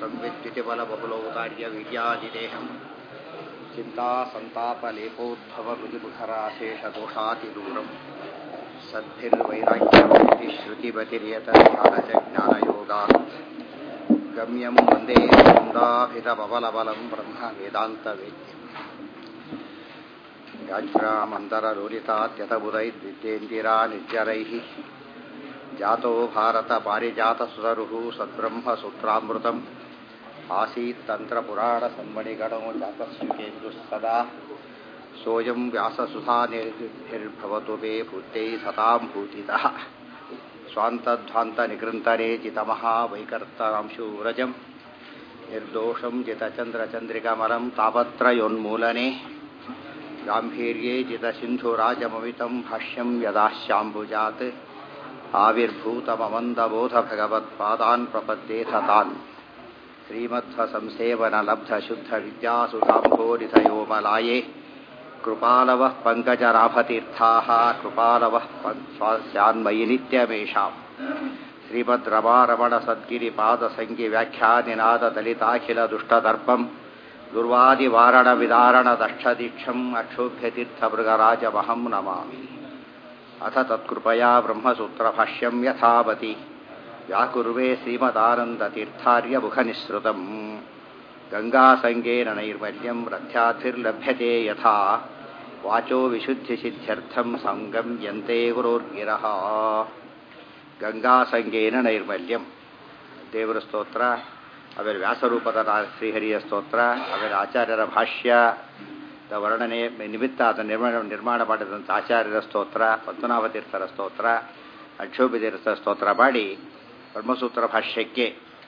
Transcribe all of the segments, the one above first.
संविद्युतिबलबहुलौदार्यवीर्यादिदेहं चिन्ता सन्तापलेपोद्भवमृतिमुखराशेषदोषातिदूरं सद्भिर्वैराग्यमतिश्रुतिमतिर्यतध्यानजज्ञानयोगा गम्यं वन्दे वृन्दाभितमबलबलं ब्रह्म वेदान्तवेद्यम् व्याघ्रामन्तरलोलितात्यतबुधैर्विद्येन्दिरा निर्जरैः जातो भारतपारिजातसुतरुः सद्ब्रह्मसूत्रामृतम् आसीत्तन्त्रपुराणसन्मणिगणो जातस्युकेन्दुः सदा सोऽयं व्याससुधानिर्भवतु मे भूत्यै सतां भूतितः स्वान्तध्वान्तनिकृन्तने चितमः वैकर्तरांशूरजम् निर्दोषं जितचन्द्रचन्द्रिकमलं तापत्रयोन्मूलने गाम्भीर्ये जितसिन्धुराजममितं भाष्यं यदाश्याम्बुजात् आविर्भूतममन्दबोधभगवत्पादान् प्रपद्ये सतान् श्रीमध्वसंसेवनलब्धशुद्धविद्यासुधाम्भोरिथयोमलाये कृपालवः पङ्कजराभतीर्थाः कृपालवः स्वास्यान्मयि नित्यमेषाम् श्रीमद्रमारमणसद्गिरिपादसङ्गिव्याख्यानिनाददलिताखिलदुष्टदर्पम् दुर्वादिवारणविदारणदक्षदीक्षम् अक्षोभ्यतीर्थभृगराजमहं नमामि अथ तत्कृपया ब्रह्मसूत्रभाष्यं यथावति व्याकुर्वे श्रीमदानन्दतीर्थार्यमुखनिःसृतम् गङ्गासङ्गेन नैर्मल्यं रथ्याथिर्लभ्यते यथा वाचो विशुद्धिसिद्ध्यर्थं सङ्गम्यन्ते ಗುರೋರ್ಗಿರಃ ಗಂಗಾಸಂಗೇನ ನೈರ್ಮಲ್ಯಂ ದೇವರ ಸ್ತೋತ್ರ ಆಮೇಲೆ ವ್ಯಾಸರೂಪದ ಶ್ರೀಹರಿಯ ಸ್ತೋತ್ರ ಆಮೇಲೆ ಆಚಾರ್ಯರ ಭಾಷ್ಯದ ವರ್ಣನೆ ನಿಮಿತ್ತ ಅದನ್ನು ನಿರ್ಮಾಣ ನಿರ್ಮಾಣ ಮಾಡಿದಂಥ ಆಚಾರ್ಯರ ಸ್ತೋತ್ರ ಪದ್ಮನಾಭತೀರ್ಥರ ಸ್ತೋತ್ರ ಅಕ್ಷೋಭಿತೀರ್ಥರ ಸ್ತೋತ್ರ ಮಾಡಿ ಬ್ರಹ್ಮಸೂತ್ರ ಭಾಷ್ಯಕ್ಕೆ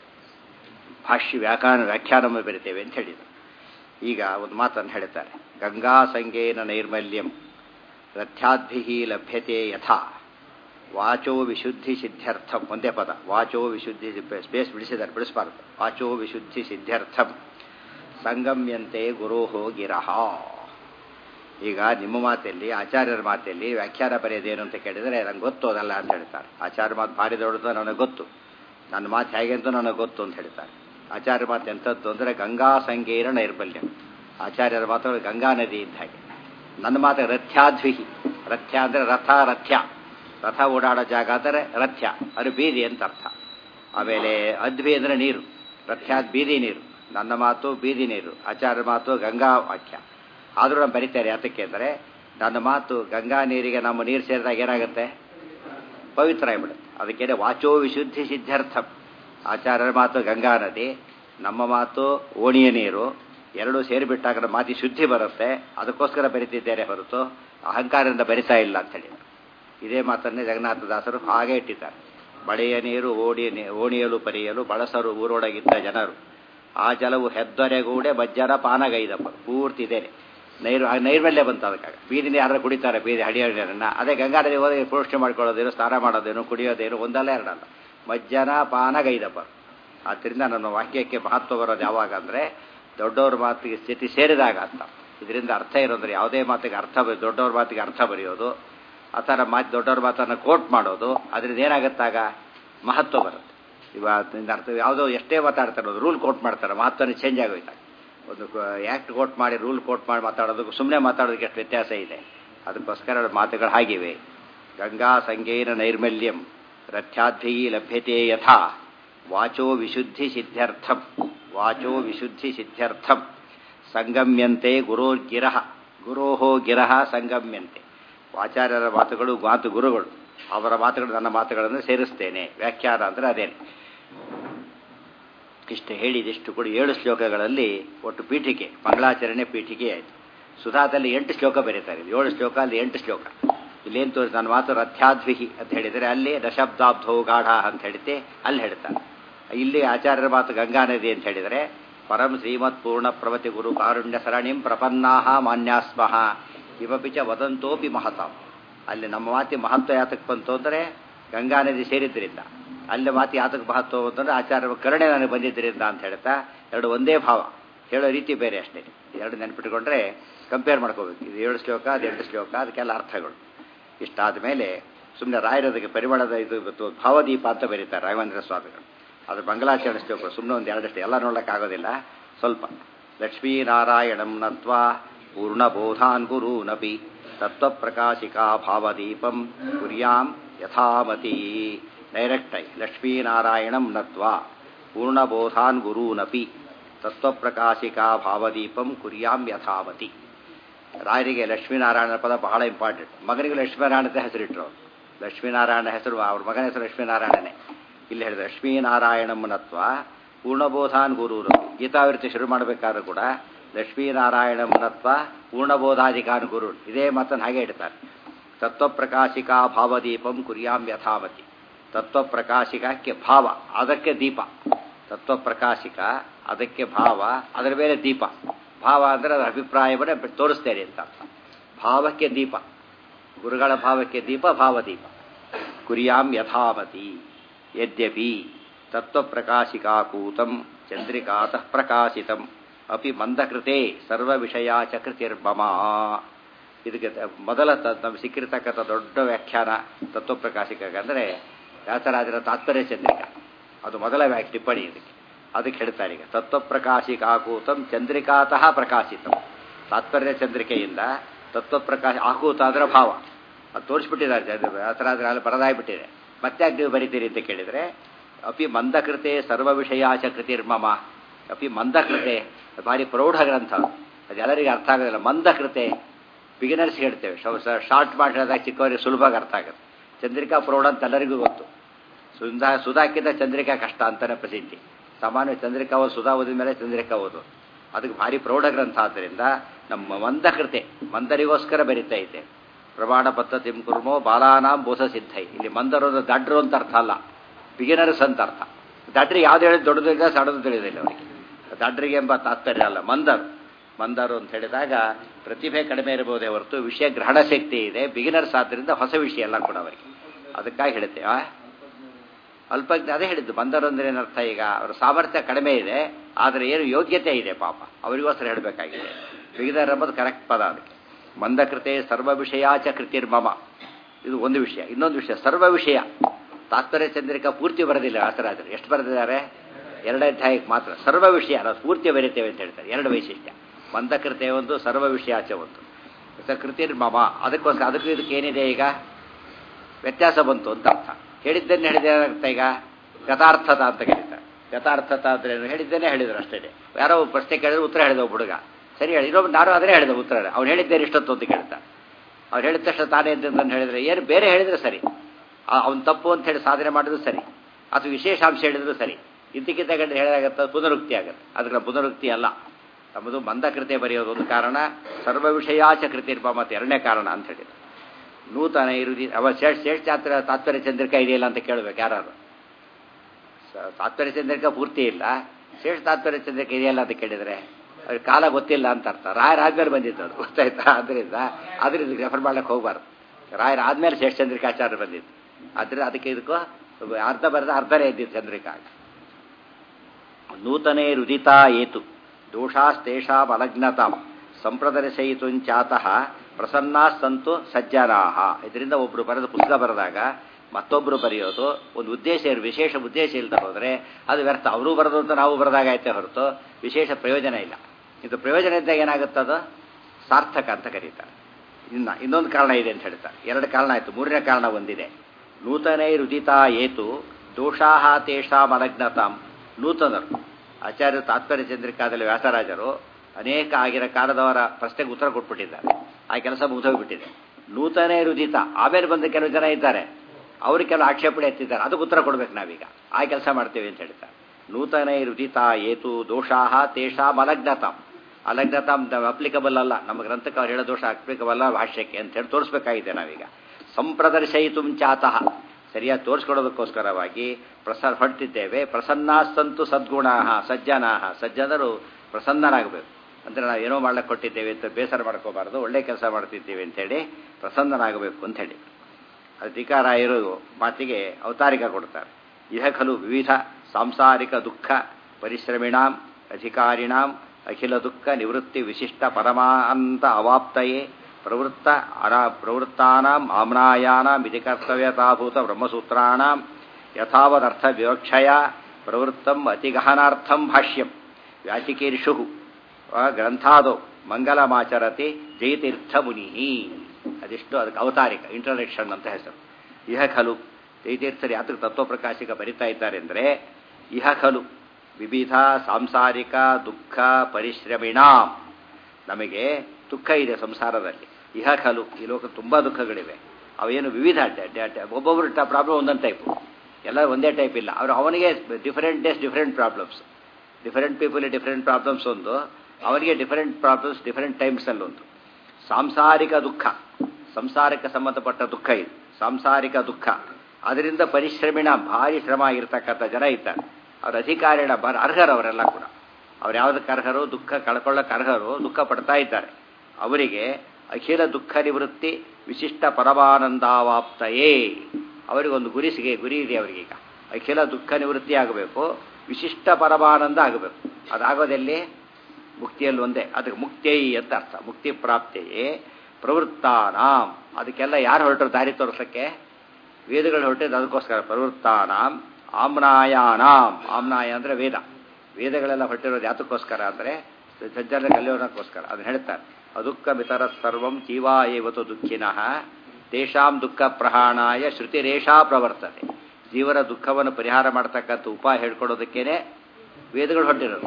ಭಾಷ್ಯ ವ್ಯಾಖ್ಯಾನ ವ್ಯಾಖ್ಯಾನವನ್ನು ಬರಿತೇವೆ ಅಂತ ಹೇಳಿದರು ಈಗ ಒಂದು ಮಾತನ್ನು ಹೇಳ್ತಾರೆ ಗಂಗಾ ಸಂಗೇನ ನೈರ್ಮಲ್ಯಂ ರಥ್ಯಾದ್ಭಿ ಲಭ್ಯತೆ ಯಥಾ ವಾಚೋ ವಿಶುದ್ಧಿ ಸಿದ್ಧ್ಯರ್ಥಂ ಒಂದೇ ಪದ ವಾಚೋ ವಿಶುದ್ಧಿ ಸ್ಪೇಸ್ ಬಿಡಿಸಿದ್ದಾರೆ ಬಿಡಿಸಬಾರ್ದು ವಾಚೋ ವಿಶುದ್ಧಿ ಸಿದ್ಧ್ಯರ್ಥಂ ಸಂಗಮ್ಯಂತೆ ಗುರೋಹೋ ಗಿರಹ ಈಗ ನಿಮ್ಮ ಮಾತಲ್ಲಿ ಆಚಾರ್ಯರ ಮಾತಲ್ಲಿ ವ್ಯಾಖ್ಯಾನ ಬರೆಯೋದೇನು ಅಂತ ಕೇಳಿದರೆ ನಂಗೆ ಗೊತ್ತು ಅದಲ್ಲ ಅಂತ ಹೇಳ್ತಾರೆ ಆಚಾರ್ಯ ಮಾತು ಭಾರಿ ದೊಡ್ಡದು ನನಗೆ ಗೊತ್ತು ನನ್ನ ಮಾತು ಹೇಗೆ ಅಂತ ನನಗೆ ಗೊತ್ತು ಅಂತ ಹೇಳ್ತಾರೆ ಆಚಾರ್ಯ ಮಾತು ಎಂಥದ್ದು ಅಂದರೆ ಗಂಗಾ ಸಂಗೀರ ನೈರ್ಬಲ್ಯ ಆಚಾರ್ಯರ ಮಾತು ಗಂಗಾ ನದಿ ಇದ್ದ ಹಾಗೆ ನನ್ನ ಮಾತು ರಥ್ಯಾದ್ವಿಹಿ ರಥ್ಯ ಅಂದರೆ ರಥ ರಥ್ಯ ರಥ ಓಡಾಡೋ ಜಾಗ ಅಂದರೆ ರಥ್ಯ ಅದು ಬೀದಿ ಅಂತ ಅರ್ಥ ಆಮೇಲೆ ಅದ್ವಿ ಅಂದರೆ ನೀರು ರಥ್ಯಾದ್ ಬೀದಿ ನೀರು ನನ್ನ ಮಾತು ಬೀದಿ ನೀರು ಆಚಾರ್ಯ ಮಾತು ಗಂಗಾ ವಾಕ್ಯ ಆದರೂ ನಾನು ಬರೀತಾರೆ ಯಾತಕ್ಕೆ ಅಂದರೆ ನನ್ನ ಮಾತು ಗಂಗಾ ನೀರಿಗೆ ನಮ್ಮ ನೀರು ಸೇರಿದಾಗ ಏನಾಗುತ್ತೆ ಪವಿತ್ರ ಆಗಿಬಿಡುತ್ತೆ ಅದಕ್ಕೇನೆ ವಾಚೋ ವಿಶುದ್ಧಿ ಸಿದ್ಧಾರ್ಥಂ ಆಚಾರ್ಯರ ಮಾತು ಗಂಗಾ ನದಿ ನಮ್ಮ ಮಾತು ಓಣಿಯ ನೀರು ಎರಡೂ ಸೇರಿಬಿಟ್ಟಾಗ ನಮ್ಮ ಮಾತಿ ಶುದ್ಧಿ ಬರುತ್ತೆ ಅದಕ್ಕೋಸ್ಕರ ಬರಿತಿದ್ದೇನೆ ಹೊರತು ಅಹಂಕಾರದಿಂದ ಬರಿತಾ ಇಲ್ಲ ಅಂತೇಳಿ ಇದೇ ಮಾತನ್ನೇ ಜಗನ್ನಾಥದಾಸರು ಹಾಗೆ ಇಟ್ಟಿದ್ದಾರೆ ಮಳೆಯ ನೀರು ಓಡಿ ಓಣಿಯಲು ಪರಿಯಲು ಬಳಸರು ಊರೊಳಗಿದ್ದ ಜನರು ಆ ಜಲವು ಹೆದ್ದೊರೆಗೂಡೆ ಬಜ್ಜರ ಪಾನಗೈದಪ್ಪ ಪೂರ್ತಿ ಇದೇನೆ ನೈರು ನೈರ್ಮಲ್ಯ ಬಂತು ಅದಕ್ಕಾಗ ಬೀದಿನ ಯಾರು ಕುಡಿತಾರೆ ಬೀದಿ ಹಡಿಯ ನೀರನ್ನು ಅದೇ ಗಂಗಾ ನದಿ ಹೋದ್ರೆ ಪೋಷಣೆ ಮಾಡ್ಕೊಳ್ಳೋದೇನು ಸ್ನಾನ ಮಾಡೋದೇನು ಕುಡಿಯೋದೇನು ಒಂದಲ್ಲ ಎರಡಲ್ಲ ಮಜ್ಜನ ಪಾನಗೈದಪ್ಪ ಆದ್ದರಿಂದ ನನ್ನ ವಾಕ್ಯಕ್ಕೆ ಮಹತ್ವ ಬರೋದು ಯಾವಾಗ ಅಂದರೆ ದೊಡ್ಡವ್ರ ಮಾತಿಗೆ ಸ್ಥಿತಿ ಸೇರಿದಾಗ ಅಂತ ಇದರಿಂದ ಅರ್ಥ ಇರೋದ್ರೆ ಯಾವುದೇ ಮಾತಿಗೆ ಅರ್ಥ ದೊಡ್ಡವ್ರ ಮಾತಿಗೆ ಅರ್ಥ ಬರೆಯೋದು ಆ ಥರ ಮಾತು ದೊಡ್ಡವ್ರ ಮಾತನ್ನು ಕೋಟ್ ಮಾಡೋದು ಅದರಿಂದ ಏನಾಗುತ್ತಾಗ ಮಹತ್ವ ಬರುತ್ತೆ ಇವಾಗ ಅರ್ಥ ಯಾವುದೋ ಎಷ್ಟೇ ಮಾತಾಡ್ತಾರೆ ರೂಲ್ ಕೋಟ್ ಮಾಡ್ತಾರೆ ಮಾತನ್ನು ಚೇಂಜ್ ಆಗೋಯ್ತಾಗ ಒಂದು ಆ್ಯಕ್ಟ್ ಕೋಟ್ ಮಾಡಿ ರೂಲ್ ಕೋಟ್ ಮಾಡಿ ಮಾತಾಡೋದಕ್ಕೂ ಸುಮ್ಮನೆ ಮಾತಾಡೋದಕ್ಕೆ ಎಷ್ಟು ವ್ಯತ್ಯಾಸ ಇದೆ ಅದಕ್ಕೋಸ್ಕರ ಮಾತುಗಳು ಹಾಗಿವೆ ಗಂಗಾ ಸಂಗೇನ ನೈರ್ಮಲ್ಯಂ ರಥ್ಯಾದ್ಭಿ ಲಭ್ಯತೆ ಯಥಾ ವಾಚೋ ವಿಶುದ್ಧಿ ಸಿದ್ಧ್ಯರ್ಥಂ ವಾಚೋ ವಿಶುದ್ಧಿ ಸಿದ್ಧ್ಯರ್ಥಂ ಸಂಗಮ್ಯಂತೆ ಗುರೋರ್ಗಿರಹ ಗುರೋಹೋ ಗಿರಹ ಸಂಗಮ್ಯಂತೆ ಆಚಾರ್ಯರ ಮಾತುಗಳು ಮಾತು ಗುರುಗಳು ಅವರ ಮಾತುಗಳು ನನ್ನ ಮಾತುಗಳನ್ನು ಸೇರಿಸ್ತೇನೆ ವ್ಯಾಖ್ಯಾನ ಅಂದರೆ ಅದೇನೆ ಇಷ್ಟು ಹೇಳಿದಿಷ್ಟು ಕೂಡ ಏಳು ಶ್ಲೋಕಗಳಲ್ಲಿ ಒಟ್ಟು ಪೀಠಿಕೆ ಮಂಗಳಾಚರಣೆ ಪೀಠಿಕೆ ಆಯಿತು ಸುಧಾದಲ್ಲಿ ಎಂಟು ಶ್ಲೋಕ ಬರೀತಾರೆ ಏಳು ಶ್ಲೋಕ ಅಲ್ಲಿ ಎಂಟು ಶ್ಲೋಕ ಇಲ್ಲೇನು ತೋರಿಸಿ ನನ್ನ ಮಾತು ರಥ್ಯಾದ್ವಿಹಿ ಅಂತ ಹೇಳಿದರೆ ಅಲ್ಲಿ ದಶಬ್ದಾಬ್ಧೋ ಗಾಢ ಅಂತ ಹೇಳಿದ್ದೆ ಅಲ್ಲಿ ಹೇಳ್ತಾರೆ ಇಲ್ಲಿ ಆಚಾರ್ಯರ ಮಾತು ಗಂಗಾ ನದಿ ಅಂತ ಹೇಳಿದರೆ ಪರಂ ಶ್ರೀಮತ್ ಪೂರ್ಣ ಪ್ರವತಿ ಗುರು ಕಾರುಣ್ಯ ಸರಣಿಂ ಪ್ರಪನ್ನಾಹ ಮಾನ್ಯಾಸ್ಮಃ ಇವಪಿ ಚ ವದಂತೋಪಿ ಮಹತಾಂ ಅಲ್ಲಿ ನಮ್ಮ ಮಾತಿ ಮಹತ್ವ ಯಾತಕ್ಕೆ ಬಂತು ಅಂದರೆ ಗಂಗಾ ನದಿ ಸೇರಿದ್ರಿಂದ ಅಲ್ಲಿ ಮಾತಿ ಯಾತಕ್ಕೆ ಮಹತ್ವ ಅಂತಂದ್ರೆ ಆಚಾರ್ಯ ಕರುಣೆ ನನಗೆ ಬಂದಿದ್ದರಿಂದ ಅಂತ ಹೇಳ್ತಾ ಎರಡು ಒಂದೇ ಭಾವ ಹೇಳೋ ರೀತಿ ಬೇರೆ ಅಷ್ಟೇ ಎರಡು ನೆನ್ಪಿಟ್ಕೊಂಡ್ರೆ ಕಂಪೇರ್ ಮಾಡ್ಕೋಬೇಕು ಇದು ಏಳು ಶ್ಲೋಕ ಅದು ಎಂಟು ಶ್ಲೋಕ ಅದಕ್ಕೆಲ್ಲ ಅರ್ಥಗಳು ಇಷ್ಟಾದ ಮೇಲೆ ಸುಮ್ಮನೆ ರಾಯರದಕ್ಕೆ ಪರಿಮಳದ ಇದು ಇವತ್ತು ಭಾವದೀಪ ಅಂತ ಬರೀತಾರೆ ರಾಘವೇಂದ್ರ ಸ್ವಾಮಿಗಳು ಅದ್ರ ಮಂಗಲಾಚರಿಸ್ತೇವೆ ಸುಮ್ಮನೆ ಒಂದು ಎರಡಷ್ಟು ಎಲ್ಲ ನೋಡೋಕ್ಕಾಗೋದಿಲ್ಲ ಸ್ವಲ್ಪ ಲಕ್ಷ್ಮೀನಾರಾಯಣಂ ನತ್ವಾ ಪೂರ್ಣಬೋಧಾನ್ ಗುರೂನಪಿ ತತ್ವಪ್ರಕಾಶಿಕಾ ಭಾವದೀಪಂ ಕುರ್ಯಾಂ ಯಥಾಮತಿ ಡೈರೆಕ್ಟೈ ಲಕ್ಷ್ಮೀನಾರಾಯಣಂ ನತ್ವಾ ಪೂರ್ಣಬೋಧಾನ್ ಗುರೂನಪಿ ತತ್ವಪ್ರಕಾಶಿಕಾ ಭಾವದೀಪಂ ಕುರ್ಯಾಂ ಯಥಾಮತಿ ರಾಯರಿಗೆ ಲಕ್ಷ್ಮೀನಾರಾಯಣ ಪದ ಬಹಳ ಇಂಪಾರ್ಟೆಂಟ್ ಮಗನಿಗೆ ಲಕ್ಷ್ಮೀನಾರಾಯಣ ಅಂತ ಹೆಸರಿಟ್ಟರು ಲಕ್ಷ್ಮೀನಾರಾಯಣ ಹೆಸರು ಅವ್ರ ಮಗನ ಹೆಸರು ಲಕ್ಷ್ಮೀನಾರಾಯಣನೇ ಇಲ್ಲಿ ಹೇಳಿದ ಲಕ್ಷ್ಮೀನಾರಾಯಣಮ್ಮನತ್ವ ಪೂರ್ಣಬೋಧಾನ್ ಗುರೂರು ಗೀತಾವೃತ್ತಿ ಶುರು ಮಾಡಬೇಕಾದ್ರೂ ಕೂಡ ಲಕ್ಷ್ಮೀನಾರಾಯಣಮ್ಮನತ್ವ ಪೂರ್ಣಬೋಧಾಧಿಕಾನ್ ಗುರು ಇದೇ ಮಾತನ್ನು ಹಾಗೆ ಇಡ್ತಾರೆ ತತ್ವಪ್ರಕಾಶಿಕಾ ಭಾವದೀಪಂ ಕುರ್ಯಾಂ ಯಥಾಮತಿ ತತ್ವಪ್ರಕಾಶಿಕಕ್ಕೆ ಭಾವ ಅದಕ್ಕೆ ದೀಪ ತತ್ವಪ್ರಕಾಶಿಕ ಅದಕ್ಕೆ ಭಾವ ಅದರ ಮೇಲೆ ದೀಪ ಭಾವ ಅಂದರೆ ಅದರ ಅಭಿಪ್ರಾಯವನ್ನೇ ತೋರಿಸ್ತೇನೆ ಅಂತ ಅರ್ಥ ಭಾವಕ್ಕೆ ದೀಪ ಗುರುಗಳ ಭಾವಕ್ಕೆ ದೀಪ ಭಾವದೀಪ ಕುರ್ಯಾಂ ಯಥಾಮತಿ ಯದ್ಯಪಿ ತತ್ವಪ್ರಕಾಶಿಕಾಕೂತಂ ಚಂದ್ರಿಕಾತಃ ಪ್ರಕಾಶಿತಂ ಅಪಿ ಮಂದಕೃತೆ ಸರ್ವ ವಿಷಯ ಚಕೃತಿರ್ಮಮ ಇದಕ್ಕೆ ಮೊದಲ ನಮ್ಗೆ ಸಿಕ್ಕಿರ್ತಕ್ಕಂಥ ದೊಡ್ಡ ವ್ಯಾಖ್ಯಾನ ತತ್ವಪ್ರಕಾಶಿಕ ಅಂದರೆ ವ್ಯಾಸರಾಜರ ತಾತ್ಪರ್ಯ ಚಂದ್ರಿಕಾ ಅದು ಮೊದಲ ವ್ಯಾಕ್ ಟಿಪ್ಪಣಿ ಇದಕ್ಕೆ ಅದಕ್ಕೆ ಹೇಳ್ತಾರೆ ಈಗ ತತ್ವಪ್ರಕಾಶಿಕಾಕೂತಂ ಚಂದ್ರಿಕಾತಃ ಪ್ರಕಾಶಿತಂ ತಾತ್ಪರ್ಯ ಚಂದ್ರಿಕೆಯಿಂದ ತತ್ವಪ್ರಕಾಶ ಆಕೂತ ಅದರ ಭಾವ ಅದು ತೋರಿಸ್ಬಿಟ್ಟಿದ್ದಾರೆ ವ್ಯಾಸರಾಜರ ಅಲ್ಲಿ ಬರದಾಗ್ಬಿಟ್ಟಿದೆ ಮತ್ತೆ ಯಾಕೆ ನೀವು ಬರಿತೀರಿ ಅಂತ ಕೇಳಿದರೆ ಅಪಿ ಮಂದಕೃತೆ ಸರ್ವ ವಿಷಯಾಚ ಕೃತಿರ್ಮಮ ಅಪಿ ಮಂದಕೃತೆ ಭಾರಿ ಪ್ರೌಢ ಗ್ರಂಥ ಅದು ಎಲ್ಲರಿಗೆ ಅರ್ಥ ಆಗೋದಿಲ್ಲ ಮಂದಕೃತೆ ಬಿಗಿನರ್ಸ್ ಹೇಳ್ತೇವೆ ಶಾರ್ಟ್ ಮಾಡಿ ಹೇಳಿದಾಗ ಚಿಕ್ಕವರಿಗೆ ಸುಲಭವಾಗಿ ಅರ್ಥ ಆಗುತ್ತೆ ಚಂದ್ರಿಕಾ ಪ್ರೌಢ ಅಂತ ಎಲ್ಲರಿಗೂ ಗೊತ್ತು ಸುಧಾ ಸುಧಾಕ್ಕಿಂತ ಚಂದ್ರಿಕಾ ಕಷ್ಟ ಅಂತಾನೆ ಪ್ರಸಿದ್ಧಿ ಸಾಮಾನ್ಯ ಚಂದ್ರಿಕಾ ಓದು ಸುಧಾ ಓದಿದ ಮೇಲೆ ಚಂದ್ರಿಕಾ ಓದು ಅದಕ್ಕೆ ಭಾರಿ ಪ್ರೌಢ ಗ್ರಂಥ ಆದ್ದರಿಂದ ನಮ್ಮ ಮಂದಕೃತೆ ಮಂದರಿಗೋಸ್ಕರ ಬರಿತಾ ಇದೆ ಪ್ರಮಾಣ ಪದ್ಧತಿ ಕುರ್ಮೋ ಬಾಲಾನಾಂ ಬೋಸ ಸಿದ್ಧೈ ಇಲ್ಲಿ ಮಂದರು ದಡ್ರು ಅಂತ ಅರ್ಥ ಅಲ್ಲ ಬಿಗಿನರ್ಸ್ ಅಂತ ಅರ್ಥ ದಡ್ರಿಗೆ ಯಾವ್ದು ಹೇಳಿದ ದೊಡ್ಡದಿಲ್ಲ ಸಣ್ಣದು ತಿಳಿದಿಲ್ಲ ಅವರಿಗೆ ದಡ್ರಿಗೆ ಎಂಬ ತಾತ್ಪರ್ಯ ಅಲ್ಲ ಮಂದರು ಮಂದರು ಅಂತ ಹೇಳಿದಾಗ ಪ್ರತಿಭೆ ಕಡಿಮೆ ಇರಬಹುದೇ ಹೊರತು ವಿಷಯ ಗ್ರಹಣ ಶಕ್ತಿ ಇದೆ ಬಿಗಿನರ್ಸ್ ಆದ್ದರಿಂದ ಹೊಸ ವಿಷಯ ಎಲ್ಲ ಕೂಡ ಅವರಿಗೆ ಅದಕ್ಕಾಗಿ ಹೇಳುತ್ತೆ ಅಲ್ಪಜ್ಞ ಅದೇ ಹೇಳಿದ್ದು ಮಂದರು ಅಂದ್ರೆ ಏನರ್ಥ ಈಗ ಅವರ ಸಾಮರ್ಥ್ಯ ಕಡಿಮೆ ಇದೆ ಆದರೆ ಏನು ಯೋಗ್ಯತೆ ಇದೆ ಪಾಪ ಅವರಿಗೋಸ್ಕರ ಹೇಳಬೇಕಾಗಿದೆ ಬಿಗಿನರ್ ಎಂಬುದು ಕರೆಕ್ಟ್ ಪದ ಅದಕ್ಕೆ ಮಂದಕೃತೆ ಸರ್ವ ವಿಷಯಾಚ ಕೃತಿರ್ಮಮ ಇದು ಒಂದು ವಿಷಯ ಇನ್ನೊಂದು ವಿಷಯ ಸರ್ವ ವಿಷಯ ತಾತ್ಪರ್ಯ ಚಂದ್ರಿಕಾ ಪೂರ್ತಿ ಬರೆದಿಲ್ಲ ವ್ಯಾಸರಾಜರು ಎಷ್ಟು ಬರೆದಿದ್ದಾರೆ ಎರಡು ಅಧ್ಯಾಯಕ್ಕೆ ಮಾತ್ರ ಸರ್ವ ವಿಷಯ ನಾವು ಪೂರ್ತಿ ಬರೀತೇವೆ ಅಂತ ಹೇಳ್ತಾರೆ ಎರಡು ವೈಶಿಷ್ಟ್ಯ ಮಂದಕೃತೆ ಒಂದು ಸರ್ವ ವಿಷಯಾಚ ಒಂದು ಕೃತಿರ್ಮಮ ಅದಕ್ಕೋಸ್ಕರ ಅದಕ್ಕೂ ಇದಕ್ಕೆ ಏನಿದೆ ಈಗ ವ್ಯತ್ಯಾಸ ಬಂತು ಅಂತ ಅರ್ಥ ಹೇಳಿದ್ದನ್ನೇ ಹೇಳಿದೆ ಏನಾಗುತ್ತೆ ಈಗ ಗತಾರ್ಥತ ಅಂತ ಕರೀತಾರೆ ಗತಾರ್ಥತ ಅಂದ್ರೆ ಹೇಳಿದ್ದೇನೆ ಹೇಳಿದ್ರು ಅಷ್ಟೇ ಯಾರೋ ಪ್ರಶ್ನೆ ಕೇಳಿದ್ರೆ ಉತ್ತರ ಹೇಳಿದ ಒಬ್ಬ ಹುಡುಗ ಸರಿ ಹೇಳಿ ಇನ್ನೊಬ್ಬ ನಾನು ಅದನ್ನೇ ಹೇಳಿದೆ ಉತ್ತರ ಅವ್ನು ಹೇಳಿದ್ದೇನೆ ಇಷ್ಟೊತ್ತು ಅಂತ ಕೇಳ್ತಾರೆ ಅವ್ರು ಹೇಳಿದ ತಕ್ಷಣ ತಾನೇ ಅಂತ ಹೇಳಿದ್ರೆ ಏನು ಬೇರೆ ಹೇಳಿದ್ರೆ ಸರಿ ಅವ್ನು ತಪ್ಪು ಅಂತ ಹೇಳಿ ಸಾಧನೆ ಮಾಡಿದ್ರು ಸರಿ ಅಥವಾ ವಿಶೇಷಾಂಶ ಹೇಳಿದ್ರು ಸರಿ ಇದ್ದಕ್ಕಿದ್ದ ಗಂಟೆ ಹೇಳಿದಾಗತ್ತ ಪುನರುಕ್ತಿ ಆಗುತ್ತೆ ಅದಕ್ಕೆ ಪುನರುಕ್ತಿ ಅಲ್ಲ ನಮ್ಮದು ಮಂದಕೃತೆ ಬರೆಯೋದು ಒಂದು ಕಾರಣ ಸರ್ವ ವಿಷಯಾಚ ಕೃತಿರ್ಪ ಮತ್ತು ಎರಡನೇ ಕಾರಣ ಅಂತ ಹೇಳಿದ್ರು ನೂತನ ಇರುದಿ ಅವ ಶೇಷ ಶೇಷ ಚಾತ್ರ ತಾತ್ಪರ್ಯ ಚಂದ್ರಿಕಾ ಇದೆಯಲ್ಲ ಅಂತ ಕೇಳಬೇಕು ಯಾರು ತಾತ್ಪರ್ಯ ಚಂದ್ರಿಕಾ ಪೂರ್ತಿ ಇಲ್ಲ ಶೇಷ ತಾತ್ಪರ್ಯ ಚಂದ್ರಿಕಾ ಇದೆಯಲ್ಲ ಅಂತ ಕೇಳಿದರೆ ಅವ್ರಿಗೆ ಕಾಲ ಗೊತ್ತಿಲ್ಲ ಅಂತ ಅರ್ಥ ರಾಯರ ಆದ್ಮೇಲೆ ಬಂದಿತ್ತು ಅದು ಗೊತ್ತಾಯ್ತಾ ಅದರಿಂದ ಅದರಿಂದ ರೆಫರ್ ಮಾಡ್ಲಿಕ್ಕೆ ಹೋಗ್ಬಾರ್ದು ರಾಯರ ಆದ್ಮೇಲೆ ಶೇಷ ಚಂದ್ರಿಕಾಚಾರ್ಯ ಬಂದಿತ್ತು ಆದ್ರೆ ಅದಕ್ಕೆ ಇದಕ್ಕೂ ಅರ್ಧ ಬರೆದ ಅರ್ಧನೇ ಇದ್ದಿತ್ತು ಚಂದ್ರಿಕಾ ನೂತನೇ ರುದಿತಾ ಏತು ದೋಷಾಸ್ತೇಷಾಂ ಅಲಗ್ನತಾಂ ಸಂಪ್ರದರ್ಶಯಿತುಂಚಾತಃ ಪ್ರಸನ್ನಾ ಸಂತು ಸಜ್ಜನಾಹ ಇದರಿಂದ ಒಬ್ಬರು ಬರೆದ ಪುಸ್ತಕ ಬರೆದಾಗ ಮತ್ತೊಬ್ಬರು ಬರೆಯೋದು ಒಂದು ಉದ್ದೇಶ ವಿಶೇಷ ಉದ್ದೇಶ ಇಲ್ಲದೆ ಹೋದರೆ ಅದು ವ್ಯರ್ಥ ಅವರು ಬರೆದು ಅಂತ ನಾವು ಬರೆದಾಗೈತೆ ಹೊರತು ವಿಶೇಷ ಪ್ರಯೋಜನ ಇಲ್ಲ ಇದು ಪ್ರಯೋಜನ ಇದ್ದಾಗ ಏನಾಗುತ್ತದು ಸಾರ್ಥಕ ಅಂತ ಕರೀತಾರೆ ಇನ್ನ ಇನ್ನೊಂದು ಕಾರಣ ಇದೆ ಅಂತ ಹೇಳ್ತಾರೆ ಎರಡು ಕಾರಣ ಆಯಿತು ಮೂರನೇ ಕಾರಣ ಒಂದಿದೆ ನೂತನೈ ರುದಿತಾ ಏತು ದೋಷಾಹ ತೇಷಾಂ ಅಲಗ್ನತಾಂ ನೂತನರು ಆಚಾರ್ಯ ತಾತ್ಪರ್ಯ ಚಂದ್ರಿಕಾದಲ್ಲಿ ವ್ಯಾಸರಾಜರು ಅನೇಕ ಆಗಿರ ಕಾಲದವರ ಪ್ರಶ್ನೆಗೆ ಉತ್ತರ ಕೊಟ್ಬಿಟ್ಟಿದ್ದಾರೆ ಆ ಕೆಲಸ ಮುಗಿದೋಗ್ಬಿಟ್ಟಿದೆ ನೂತನೇ ರುದಿತ ಆಮೇಲೆ ಬಂದ ಕೆಲವು ಜನ ಇದ್ದಾರೆ ಅವರು ಕೆಲವು ಆಕ್ಷೇಪಣೆ ಎತ್ತಿದ್ದಾರೆ ಅದಕ್ಕೆ ಉತ್ತರ ಕೊಡ್ಬೇಕು ನಾವೀಗ ಆ ಕೆಲಸ ಮಾಡ್ತೇವೆ ಅಂತ ಹೇಳ್ತಾರೆ ನೂತನೇ ರುದಿತ ಏತು ದೋಷಾಹ ತೇಷಾಂ ಅಲಗ್ನತಾಂ ಅಲಗ್ನತಾಂ ಅಪ್ಲಿಕಬಲ್ ಅಲ್ಲ ನಮ್ಮ ಗ್ರಂಥಕ್ಕೆ ಅವ್ರು ಹೇಳೋ ದೋಷ ಅಪ್ಲಿಕಬಲ್ ಅಲ್ಲ ಭಾಷ್ಯಕ್ಕೆ ಅಂತ ಹೇಳಿ ತೋರಿಸ್ಬೇಕಾಗಿದೆ ನಾವೀಗ ಸಂಪ್ರದರ್ಶಯಿತು ಚಾತಃ ಸರಿಯಾಗಿ ತೋರಿಸ್ಕೊಡೋದಕ್ಕೋಸ್ಕರವಾಗಿ ಪ್ರಸ ಹೊರಟಿದ್ದೇವೆ ಪ್ರಸನ್ನಾಸ್ತಂತು ಸದ್ಗುಣ ಸಜ್ಜನಾ ಸಜ್ಜನರು ಪ್ರಸನ್ನರಾಗಬೇಕು ಅಂದರೆ ನಾವು ಏನೋ ಮಾಡ್ಲಿಕ್ಕೆ ಕೊಟ್ಟಿದ್ದೇವೆ ಅಂತ ಬೇಸರ ಮಾಡ್ಕೋಬಾರ್ದು ಒಳ್ಳೆ ಕೆಲಸ ಮಾಡ್ತಿದ್ದೇವೆ ಅಂತೇಳಿ ಪ್ರಸನ್ನನಾಗಬೇಕು ಅಂತ ಹೇಳಿ ಅಧಿಕಾರಾಯರು ಮಾತಿಗೆ ಅವತಾರಿಕ ಕೊಡ್ತಾರೆ ಇಹ ಖಲು ವಿವಿಧ ಸಾಂಸಾರಿಕ ದುಃಖ ಪರಿಶ್ರಮಿಣಾಂ ಅಧಿಕಾರಿಣಾಂ ಅಖಿಲ ದುಃಖ ನಿವೃತ್ತಿ ವಿಶಿಷ್ಟ ಪರಮಾಂತ ಅವಾಪ್ತಯೇ ಪ್ರವೃತ್ತ ಅನ ಪ್ರವೃತ್ತಾನಾಂ ಆಮ್ನಾಯಾನಾಂ ಇತಿ ಕರ್ತವ್ಯತಾಭೂತ ಬ್ರಹ್ಮಸೂತ್ರಾಣಾಂ ಯಥಾವದರ್ಥ ವಿವಕ್ಷಯ ಪ್ರವೃತ್ತಂ ಅತಿಗಹನಾರ್ಥಂ ಭಾಷ್ಯಂ ವ್ಯಾಚಿಕೀರ್ಷು ಗ್ರಂಥಾದೋ ಮಂಗಲಮಾಚರತಿ ಜಯತೀರ್ಥ ಮುನಿ ಅದಿಷ್ಟು ಅದಕ್ಕೆ ಅವತಾರಿಕ ಇಂಟ್ರಡಕ್ಷನ್ ಅಂತ ಹೆಸರು ಇಹ ಖಲು ಜಯತೀರ್ಥರು ಯಾತಕ್ಕೆ ತತ್ವಪ್ರಕಾಶಿಕ ಬರಿತಾ ಇದ್ದಾರೆ ಅಂದರೆ ಇಹ ಖಲು ವಿವಿಧ ಸಾಂಸಾರಿಕ ದುಃಖ ಪರಿಶ್ರಮಿಣಾಂ ನಮಗೆ ದುಃಖ ಇದೆ ಸಂಸಾರದಲ್ಲಿ ಇಹ ಖಲು ಈ ಲೋಕ ತುಂಬ ದುಃಖಗಳಿವೆ ಅವೇನು ವಿವಿಧ ಒಬ್ಬೊಬ್ಬರು ಪ್ರಾಬ್ಲಮ್ ಒಂದೊಂದು ಟೈಪು ಎಲ್ಲ ಒಂದೇ ಟೈಪ್ ಇಲ್ಲ ಅವರು ಅವನಿಗೆ different days different problems different people different problems ಒಂದು ಅವನಿಗೆ ಡಿಫರೆಂಟ್ ಪ್ರಾಬ್ಲಮ್ಸ್ ಡಿಫರೆಂಟ್ ಟೈಮ್ಸಲ್ಲಿ ಒಂದು ಸಾಂಸಾರಿಕ ದುಃಖ ಸಂಸಾರಕ್ಕೆ ಸಂಬಂಧಪಟ್ಟ ದುಃಖ ಇದು ಸಾಂಸಾರಿಕ ದುಃಖ ಅದರಿಂದ ಪರಿಶ್ರಮಿಣ ಭಾರಿ ಶ್ರಮ ಆಗಿರ್ತಕ್ಕಂಥ ಜನ ಇದ್ದಾರೆ ಅವ್ರ ಅಧಿಕಾರಿಣ ಬರ ಅರ್ಹರು ಅವರೆಲ್ಲ ಕೂಡ ಅವ್ರು ಯಾವುದಕ್ಕೆ ಅರ್ಹರು ದುಃಖ ಕಳ್ಕೊಳ್ಳೋಕೆ ಅರ್ಹರು ದುಃಖ ಪಡ್ತಾ ಇದ್ದಾರೆ ಅವರಿಗೆ ಅಖಿಲ ದುಃಖ ನಿವೃತ್ತಿ ವಿಶಿಷ್ಟ ಪರಮಾನಂದಾವಾಪ್ತಯೇ ಅವರಿಗೊಂದು ಗುರಿ ಸಿಗೆ ಗುರಿ ಇದೆ ಅವರಿಗೀಗ ಅಖಿಲ ದುಃಖ ನಿವೃತ್ತಿ ಆಗಬೇಕು ವಿಶಿಷ್ಟ ಪರಮಾನಂದ ಆಗಬೇಕು ಅದಾಗೋದೆಲ್ಲಿ ಮುಕ್ತಿಯಲ್ಲಿ ಒಂದೇ ಅದಕ್ಕೆ ಮುಕ್ತಿಯೈ ಅಂತ ಅರ್ಥ ಮುಕ್ತಿ ಪ್ರಾಪ್ತಿಯೇ ಪ್ರವೃತ್ತಾನಾಂ ಅದಕ್ಕೆಲ್ಲ ಯಾರು ಹೊರಟರು ದಾರಿ ತೋರಿಸೋಕ್ಕೆ ವೇದಗಳು ಹೊರಟಿದ್ದು ಅದಕ್ಕೋಸ್ಕರ ಪ್ರವೃತ್ತಾನಾಂ ಆಮ್ನಾಯಾನಾಂ ಆಮ್ನಾಯ ಅಂದರೆ ವೇದ ವೇದಗಳೆಲ್ಲ ಹೊರಟಿರೋದು ಯಾತಕ್ಕೋಸ್ಕರ ಅಂದರೆ ಸಜ್ಜನ ಕಲ್ಯಾಣಕ್ಕೋಸ್ಕರ ಅದನ್ನ ಹೇಳ್ತಾರೆ ಅದುಃಖ ಮಿತರ ಸರ್ವಂ ಜೀವಾ ಏವತು ದುಃಖಿನಃ ತೇಷಾಂ ದುಃಖ ಪ್ರಹಾಣಾಯ ಶ್ರುತಿರೇಷಾ ಪ್ರವರ್ತತೆ ಜೀವನ ದುಃಖವನ್ನು ಪರಿಹಾರ ಮಾಡ್ತಕ್ಕಂಥ ಉಪಾಯ ಹೇಳ್ಕೊಡೋದಕ್ಕೇನೆ ವೇದಗಳು ಹೊರಟಿರೋದು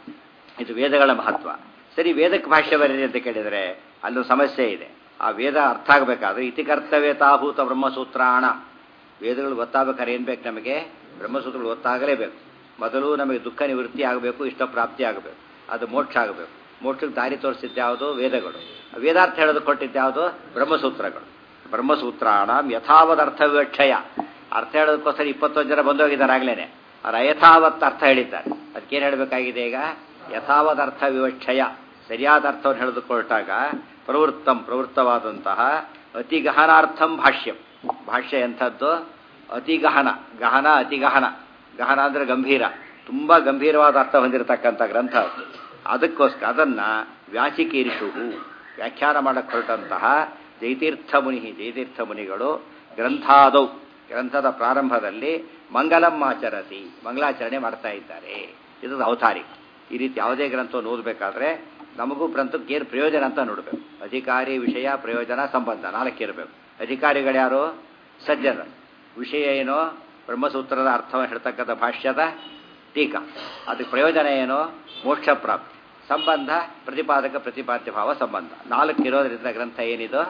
ಇದು ವೇದಗಳ ಮಹತ್ವ ಸರಿ ವೇದಕ್ಕೆ ಭಾಷ್ಯ ಬರೀರಿ ಅಂತ ಕೇಳಿದರೆ ಅಲ್ಲೊಂದು ಸಮಸ್ಯೆ ಇದೆ ಆ ವೇದ ಅರ್ಥ ಆಗಬೇಕಾದ್ರೆ ಇತಿಕರ್ತವ್ಯ ತಾಭೂತ ಬ್ರಹ್ಮಸೂತ್ರಾಣ ವೇದಗಳು ಗೊತ್ತಾಗಬೇಕಾದ್ರೆ ಏನು ಬೇಕು ನಮಗೆ ಬ್ರಹ್ಮಸೂತ್ರಗಳು ಗೊತ್ತಾಗಲೇಬೇಕು ಮೊದಲು ನಮಗೆ ದುಃಖ ನಿವೃತ್ತಿ ಆಗಬೇಕು ಇಷ್ಟ ಪ್ರಾಪ್ತಿ ಆಗಬೇಕು ಅದು ಮೋಕ್ಷ ಆಗಬೇಕು ಮೋಕ್ಷಕ್ಕೆ ದಾರಿ ತೋರಿಸಿದ್ದ್ಯಾವುದು ವೇದಗಳು ವೇದಾರ್ಥ ಹೇಳೋದು ಕೊಟ್ಟಿದ್ದ್ಯಾವುದು ಬ್ರಹ್ಮಸೂತ್ರಗಳು ಬ್ರಹ್ಮಸೂತ್ರಾಣ ಯಥಾವದರ್ಥ ವಿವಕ್ಷಯ ಅರ್ಥ ಹೇಳೋದಕ್ಕೋಸ್ಕರ ಇಪ್ಪತ್ತೊಂದು ಜನ ಬಂದೋಗಿದ್ದಾರೆ ಆಗ್ಲೇನೆ ಅವ್ರ ಅಯಥಾವತ್ ಅರ್ಥ ಹೇಳಿದ್ದಾರೆ ಅದಕ್ಕೇನು ಹೇಳಬೇಕಾಗಿದೆ ಈಗ ಯಥಾವದರ್ಥ ವಿವಕ್ಷಯ ಸರಿಯಾದ ಅರ್ಥವನ್ನು ಹೇಳಿದುಕೊಳ್ಟಾಗ ಪ್ರವೃತ್ತಂ ಪ್ರವೃತ್ತವಾದಂತಹ ಅತಿ ಗಹನಾರ್ಥಂ ಭಾಷ್ಯಂ ಭಾಷ್ಯ ಎಂಥದ್ದು ಅತಿ ಗಹನ ಗಹನ ಅತಿ ಗಹನ ಗಹನ ಅಂದರೆ ಗಂಭೀರ ತುಂಬ ಗಂಭೀರವಾದ ಅರ್ಥ ಹೊಂದಿರತಕ್ಕಂಥ ಗ್ರಂಥ ಅದು ಅದಕ್ಕೋಸ್ಕರ ಅದನ್ನು ವ್ಯಾಚಿಕೀರಿಷು ವ್ಯಾಖ್ಯಾನ ಮಾಡಕ್ಕೆ ಹೊರಟಂತಹ ಜೈತೀರ್ಥ ಮುನಿ ಜೈತೀರ್ಥ ಮುನಿಗಳು ಗ್ರಂಥಾದೌ ಗ್ರಂಥದ ಪ್ರಾರಂಭದಲ್ಲಿ ಮಂಗಲಂ ಆಚರತಿ ಮಂಗಲಾಚರಣೆ ಮಾಡ್ತಾ ಇದ್ದಾರೆ ಇದು ಅವತಾರಿಕ ಈ ರೀತಿ ಯಾವುದೇ ಗ್ರಂಥವನ್ನು ಓದಬೇಕಾದ್ರೆ ನಮಗೂ ಗ್ರಂಥಕ್ಕೆ ಏನು ಪ್ರಯೋಜನ ಅಂತ ನೋಡಬೇಕು ಅಧಿಕಾರಿ ವಿಷಯ ಪ್ರಯೋಜನ ಸಂಬಂಧ ನಾಲ್ಕಿರಬೇಕು ಅಧಿಕಾರಿಗಳ್ಯಾರು ಸಜ್ಜನ ವಿಷಯ ಏನೋ ಬ್ರಹ್ಮಸೂತ್ರದ ಅರ್ಥವನ್ನು ಹೇಳ್ತಕ್ಕಂಥ ಭಾಷ್ಯದ ಟೀಕಾ ಅದಕ್ಕೆ ಪ್ರಯೋಜನ ಏನೋ ಮೋಕ್ಷ ಪ್ರಾಪ್ತಿ ಸಂಬಂಧ ಪ್ರತಿಪಾದಕ ಪ್ರತಿಪಾದ್ಯ ಭಾವ ಸಂಬಂಧ ನಾಲ್ಕು ಇರೋದ್ರಿಂದ ಗ್ರಂಥ ಏನಿದು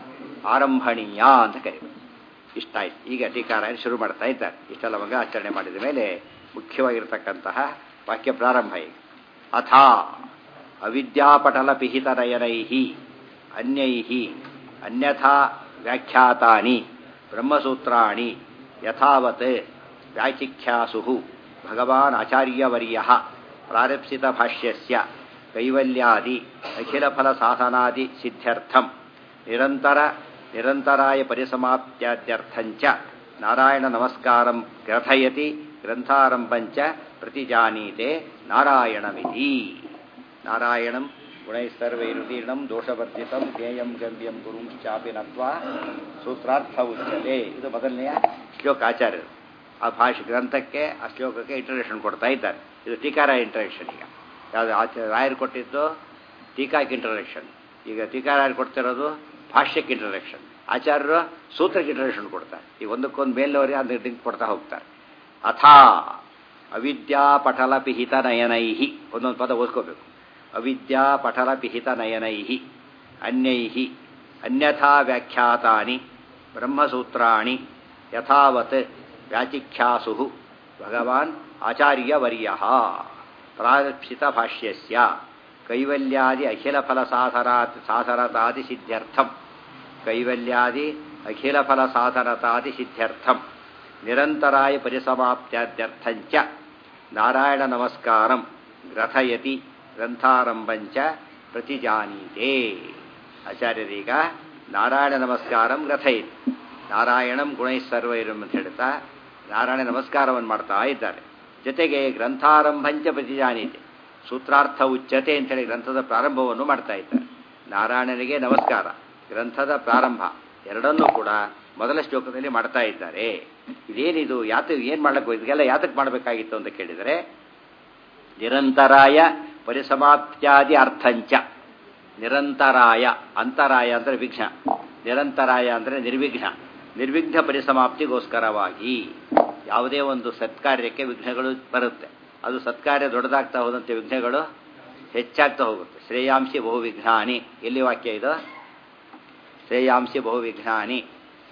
ಆರಂಭಣೀಯ ಅಂತ ಕರೀಬೇಕು ಇಷ್ಟ ಆಯ್ತು ಈಗ ಟೀಕಾರಾಯಣ ಶುರು ಮಾಡ್ತಾ ಇದ್ದಾರೆ ಇಷ್ಟೆಲ್ಲ ಮಂಗ ಆಚರಣೆ ಮಾಡಿದ ಮೇಲೆ ಮುಖ್ಯವಾಗಿರ್ತಕ್ಕಂತಹ ವಾಕ್ಯ ಪ್ರಾರಂಭ ಈಗ ಅಥಾ ಅವಿದ್ಯಾಪಟಲ ಪಿಹಿತನಯನೈ ಅನ್ಯೈ ಅನ್ಯಥಾ ವ್ಯಾಖ್ಯಾತಾನಿ ಬ್ರಹ್ಮಸೂತ್ರಾಣಿ ಯಥಾವತ್ ವ್ಯಾಚಿಖ್ಯಾಸು ಭಗವಾನ್ ಆಚಾರ್ಯವರ್ಯ ಪ್ರಾರಪ್ಸಿತ ಭಾಷ್ಯಸ್ಯ ಕೈವಲ್ಯಾದಿ ಅಖಿಲಫಲ ಸಾಧನಾದಿ ಸಿದ್ಧ್ಯರ್ಥಂ ನಿರಂತರ ನಿರಂತರಾಯ ಪರಿಸಮಾಪ್ತ್ಯಾದ್ಯರ್ಥಂಚ ನಾರಾಯಣ ನಮಸ್ಕಾರಂ ಗ್ರಥಯತಿ ಗ್ರಂಥಾರಂಭಂಚ ಪ್ರತಿಜಾನೀತೆ ನಾರಾಯಣಮಿತಿ ನಾರಾಯಣಂ ಗುಣೈಸ್ತರ್ವೈರುದೀರ್ಣಂ ದೋಷವರ್ಜಿತಂ ಜ್ಞೇಯಂ ಗಮ್ಯಂ ಗುರುಂ ಚಾಪಿ ನತ್ವಾ ಸೂತ್ರಾರ್ಥ ಉಚ್ಯತೆ ಇದು ಮೊದಲನೆಯ ಶ್ಲೋಕ ಆಚಾರ್ಯರು ಆ ಭಾಷೆ ಗ್ರಂಥಕ್ಕೆ ಆ ಶ್ಲೋಕಕ್ಕೆ ಇಂಟ್ರಡಕ್ಷನ್ ಕೊಡ್ತಾ ಇದ್ದಾರೆ ಇದು ಟೀಕಾರ ಇಂಟ್ರಡಕ್ಷನ್ ಈಗ ಯಾವುದು ಆಚಾರ್ಯ ರಾಯರು ಕೊಟ್ಟಿದ್ದು ಟೀಕಾಕ್ಕೆ ಇಂಟ್ರಡಕ್ಷನ್ ಈಗ ಟೀಕಾರಾಯರು ಕೊಡ್ತಿರೋದು ಭಾಷ್ಯಕ್ಕೆ ಇಂಟ್ರಡಕ್ಷನ್ ಆಚಾರ್ಯರು ಸೂತ್ರಕ್ಕೆ ಇಂಟ್ರಡಕ್ಷನ್ ಕೊಡ್ತಾರೆ ಈ ಒಂದಕ್ಕೊಂದು ಮೇಲವರಿಗೆ ಅದನ್ನ ಲಿಂಕ್ ಕೊಡ್ತಾ ಹೋಗ್ತಾರೆ ಅಥಾ ಅವಿದ್ಯಾ ಪಟಲ ಪಿಹಿತ ನಯನೈಹಿ ಒಂದೊಂದು ಪದ ಓದ್ಕೋಬೇಕು ಅವಿದ್ಯಾ ಪಟಲ ಪಿಹಿತ ನಯನೈಹಿ ಅನ್ಯೈಹಿ ಅನ್ಯಥಾ ವ್ಯಾಖ್ಯಾತಾನಿ ಬ್ರಹ್ಮಸೂತ್ರಾಣಿ ಯಥಾವತ್ ವ್ಯಾಚಿಖ್ಯಾಸು ಭಗವಾನ್ ಆಚಾರ್ಯವರ್ಯ ಪ್ರಾರಪ್ಸಿತ ಭಾಷ್ಯಸ್ಯ ಕೈವಲ್ಯಾದಿ ಅಖಿಲಫಲ ಸಾಧನಾತ್ ಸಾಧನತಾದಿ ಸಿದ್ಧ್ಯರ್ಥಂ ಕೈವಲ್ಯಾದಿ ಅಖಿಲಫಲ ಸಾಧನತಾದಿ ಸಿದ್ಧ್ಯರ್ಥಂ ನಿರಂತರಾಯ ಪರಿಸಮಾಪ್ತ್ಯಾದ್ಯರ್ಥಂಚ ನಾರಾಯಣ ನಮಸ್ಕಾರಂ ಗ್ರಥಯತಿ ಗ್ರಂಥಾರಂಭಂಚ ಪ್ರತಿಜಾನೀತೆ ಆಚಾರ್ಯರೀಗ ನಾರಾಯಣ ನಮಸ್ಕಾರಂ ಗ್ರಥಯತಿ ನಾರಾಯಣಂ ಗುಣೈಸರ್ವೈರಂ ಅಂತ ಹೇಳ್ತಾ ನಾರಾಯಣ ನಮಸ್ಕಾರವನ್ನು ಮಾಡ್ತಾ ಇದ್ದಾರೆ ಜೊತೆಗೆ ಗ್ರಂಥಾರಂಭಂಚ ಪ್ರತಿಜಾನೀತೆ ಸೂತ್ರಾರ್ಥ ಉಚ್ಚತೆ ಅಂತೇಳಿ ಗ್ರಂಥದ ಪ್ರಾರಂಭವನ್ನು ಮಾಡ್ತಾ ಇದ್ದಾರೆ ನಾರಾಯಣನಿಗೆ ನಮಸ್ಕಾರ ಗ್ರಂಥದ ಪ್ರಾರಂಭ ಎರಡನ್ನೂ ಕೂಡ ಮೊದಲ ಶ್ಲೋಕದಲ್ಲಿ ಮಾಡ್ತಾ ಇದ್ದಾರೆ ಇದೇನಿದು ಯಾತ ಏನು ಮಾಡಬೇಕು ಇದಕ್ಕೆಲ್ಲ ಯಾತಕ್ಕೆ ಮಾಡಬೇಕಾಗಿತ್ತು ಅಂತ ಕೇಳಿದರೆ ನಿರಂತರಾಯ ಪರಿಸಮಾಪ್ತ್ಯಾದಿ ಅರ್ಥಂಚ ನಿರಂತರಾಯ ಅಂತರಾಯ ಅಂದರೆ ವಿಘ್ನ ನಿರಂತರಾಯ ಅಂದರೆ ನಿರ್ವಿಘ್ನ ನಿರ್ವಿಘ್ನ ಪರಿಸಮಾಪ್ತಿಗೋಸ್ಕರವಾಗಿ ಯಾವುದೇ ಒಂದು ಸತ್ಕಾರ್ಯಕ್ಕೆ ವಿಘ್ನಗಳು ಬರುತ್ತೆ ಅದು ಸತ್ಕಾರ್ಯ ದೊಡ್ಡದಾಗ್ತಾ ಹೋದಂತೆ ವಿಘ್ನಗಳು ಹೆಚ್ಚಾಗ್ತಾ ಹೋಗುತ್ತೆ ಶ್ರೇಯಾಂಶಿ ಬಹು ವಿಘ್ನಾನಿ ಎಲ್ಲಿ ವಾಕ್ಯ ಇದು ಶ್ರೇಯಾಂಶಿ ಬಹು ವಿಘ್ನಾನಿ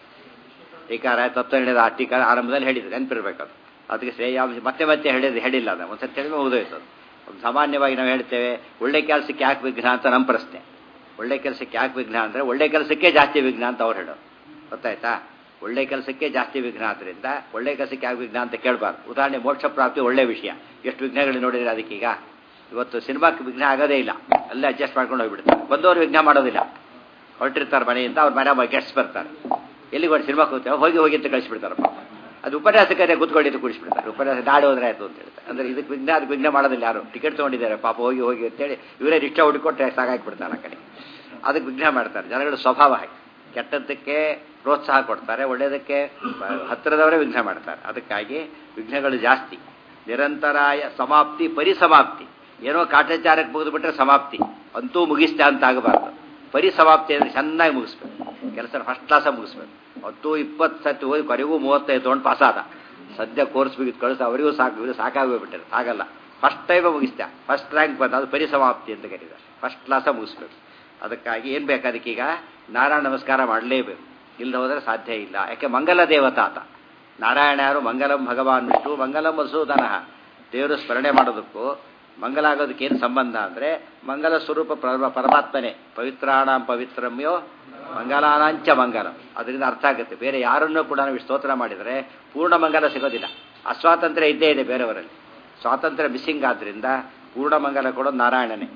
ಟೀಕಾರ ತತ್ವ ಹೇಳಿದ ಆ ಟೀಕಾರ ಆರಂಭದಲ್ಲಿ ಹೇಳಿದ್ರು ನೆನಪಿರ್ಬೇಕದು ಅದಕ್ಕೆ ಶ್ರೇಯಾಂಶ ಮತ್ತೆ ಮತ್ತೆ ಹೇಳಿದ್ದು ಹೇಳಿಲ್ಲ ಅದು ಒಂದು ಸತ್ಯ ಹೇಳಿದ್ರೆ ಮುಗಿದೋಯ್ತು ಅದು ಒಂದು ಸಾಮಾನ್ಯವಾಗಿ ನಾವು ಹೇಳ್ತೇವೆ ಒಳ್ಳೆ ಕೆಲಸಕ್ಕೆ ಯಾಕೆ ವಿಘ್ನ ಅಂತ ನಮ್ಮ ಪ್ರಶ್ನೆ ಒಳ್ಳೆ ಕೆಲಸಕ್ಕೆ ಯಾಕೆ ವಿಘ್ನ ಅಂದರೆ ಒಳ್ಳೆ ಕೆಲಸಕ್ಕೆ ಜಾಸ್ತಿ ವಿಘ್ನ ಅಂತ ಅವ್ರು ಹೇಳೋದು ಗೊತ್ತಾಯ್ತಾ ಒಳ್ಳೆ ಕೆಲಸಕ್ಕೆ ಜಾಸ್ತಿ ವಿಘ್ನ ಆದ್ದರಿಂದ ಒಳ್ಳೆ ಕೆಲಸಕ್ಕೆ ಯಾಕೆ ವಿಘ್ನ ಅಂತ ಕೇಳಬಾರ್ದು ಉದಾಹರಣೆ ಮೋಕ್ಷ ಪ್ರಾಪ್ತಿ ಒಳ್ಳೆ ವಿಷಯ ಎಷ್ಟು ವಿಘ್ನಗಳು ನೋಡಿದ್ರೆ ಅದಕ್ಕೀಗ ಇವತ್ತು ಸಿನಿಮಾಕ್ಕೆ ವಿಘ್ನ ಆಗೋದೇ ಇಲ್ಲ ಅಲ್ಲೇ ಅಡ್ಜಸ್ಟ್ ಮಾಡ್ಕೊಂಡು ಹೋಗ್ಬಿಡ್ತಾರೆ ಬಂದವರು ವಿಘ್ನ ಮಾಡೋದಿಲ್ಲ ಹೊರಟಿರ್ತಾರೆ ಮನೆಯಿಂದ ಅವ್ರ ಮನೆ ಗೆಸ್ಟ್ ಬರ್ತಾರೆ ಎಲ್ಲಿಗೆ ಹೊರಟು ಸಿನಿಮಾಕ್ಕೆ ಹೋಗ್ತೇವೆ ಹೋಗಿ ಹೋಗಿ ಅಂತ ಕಳಿಸ್ಬಿಡ್ತಾರೆ ಪಾಪ ಅದು ಉಪನ್ಯಾಸಕ್ಕೆ ಕೂತ್ಕೊಂಡು ಇದು ಕೂಡಿಸ್ಬಿಡ್ತಾರೆ ಉಪನ್ಯಾಸ ನಾಳೆ ಹೋದ್ರೆ ಆಯ್ತು ಅಂತ ಹೇಳ್ತಾರೆ ಅಂದ್ರೆ ಇದಕ್ಕೆ ವಿಘ್ನ ಅದಕ್ಕೆ ವಿಘ್ನ ಮಾಡೋದಿಲ್ಲ ಯಾರು ಟಿಕೆಟ್ ತೊಗೊಂಡಿದ್ದಾರೆ ಪಾಪ ಹೋಗಿ ಹೋಗಿ ಅಂತೇಳಿ ಇವರೇ ರಿಕ್ಷಾ ಹುಡುಕೊಟ್ರೆ ಸಾಕಾಕ್ಬಿಡ್ತಾರೆ ಆ ಕಡೆ ಅದಕ್ಕೆ ವಿಘ್ನ ಮಾಡ್ತಾರೆ ಜನಗಳ ಸ್ವಭಾವ ಹಾಗೆ ಕೆಟ್ಟದ್ದಕ್ಕೆ ಪ್ರೋತ್ಸಾಹ ಕೊಡ್ತಾರೆ ಒಳ್ಳೆಯದಕ್ಕೆ ಹತ್ತಿರದವರೇ ವಿಘ್ನ ಮಾಡ್ತಾರೆ ಅದಕ್ಕಾಗಿ ವಿಘ್ನಗಳು ಜಾಸ್ತಿ ನಿರಂತರಾಯ ಸಮಾಪ್ತಿ ಪರಿಸಮಾಪ್ತಿ ಏನೋ ಕಾಟಾಚಾರಕ್ಕೆ ಮುಗಿದ್ಬಿಟ್ರೆ ಸಮಾಪ್ತಿ ಅಂತೂ ಮುಗಿಸ್ತೆ ಅಂತ ಆಗಬಾರ್ದು ಪರಿಸಮಾಪ್ತಿ ಅಂದರೆ ಚೆನ್ನಾಗಿ ಮುಗಿಸ್ಬೇಕು ಕೆಲಸ ಫಸ್ಟ್ ಕ್ಲಾಸ ಮುಗಿಸ್ಬೇಕು ಹತ್ತು ಇಪ್ಪತ್ತು ಸತಿ ಹೋಗಿ ಕೊನೆಗೂ ಮೂವತ್ತೈದು ತೊಗೊಂಡು ಪಾಸಾದ ಸದ್ಯ ಕೋರ್ಸ್ ಬಿಗಿದು ಕಳಿಸಿ ಅವರಿಗೂ ಸಾಕು ಇವರು ಸಾಕಾಗೋಗ್ಬಿಟ್ಟಿರು ಆಗಲ್ಲ ಫಸ್ಟ್ ಟೈಮೇ ಮುಗಿಸ್ತಾ ಫಸ್ಟ್ ರ್ಯಾಂಕ್ ಬಂದ ಅದು ಪರಿಸಮಾಪ್ತಿ ಅಂತ ಕರೀತಾರೆ ಫಸ್ಟ್ ಕ್ಲಾಸ ಮುಗಿಸ್ಬೇಕು ಅದಕ್ಕಾಗಿ ಏನು ಬೇಕು ಅದಕ್ಕೀಗ ನಾರಾಯಣ ನಮಸ್ಕಾರ ಮಾಡಲೇಬೇಕು ಇಲ್ಲದೆ ಹೋದರೆ ಸಾಧ್ಯ ಇಲ್ಲ ಯಾಕೆ ಮಂಗಲ ದೇವತಾತ ನಾರಾಯಣ ಯಾರು ಮಂಗಲಂ ಭಗವಾನ್ ವಿಷ್ಣು ಮಂಗಲಂ ಮಸೂದನ ದೇವರು ಸ್ಮರಣೆ ಮಾಡೋದಕ್ಕೂ ಮಂಗಲ ಆಗೋದಕ್ಕೆ ಏನು ಸಂಬಂಧ ಅಂದರೆ ಮಂಗಲ ಸ್ವರೂಪ ಪರಮಾತ್ಮನೇ ಪವಿತ್ರಾಣಾಂ ಪವಿತ್ರಮ್ಯೋ ಮಂಗಲಾನಾಂಚ ಮಂಗಲಂ ಅದರಿಂದ ಅರ್ಥ ಆಗುತ್ತೆ ಬೇರೆ ಯಾರನ್ನೂ ಕೂಡ ನಾವು ಸ್ತೋತ್ರ ಮಾಡಿದರೆ ಪೂರ್ಣ ಮಂಗಲ ಸಿಗೋದಿಲ್ಲ ಅಸ್ವಾತಂತ್ರ್ಯ ಇದ್ದೇ ಇದೆ ಬೇರೆಯವರಲ್ಲಿ ಸ್ವಾತಂತ್ರ್ಯ ಮಿಸ್ಸಿಂಗ್ ಆದ್ದರಿಂದ ಪೂರ್ಣ ಮಂಗಲ ಕೊಡೋದು ನಾರಾಯಣನೇ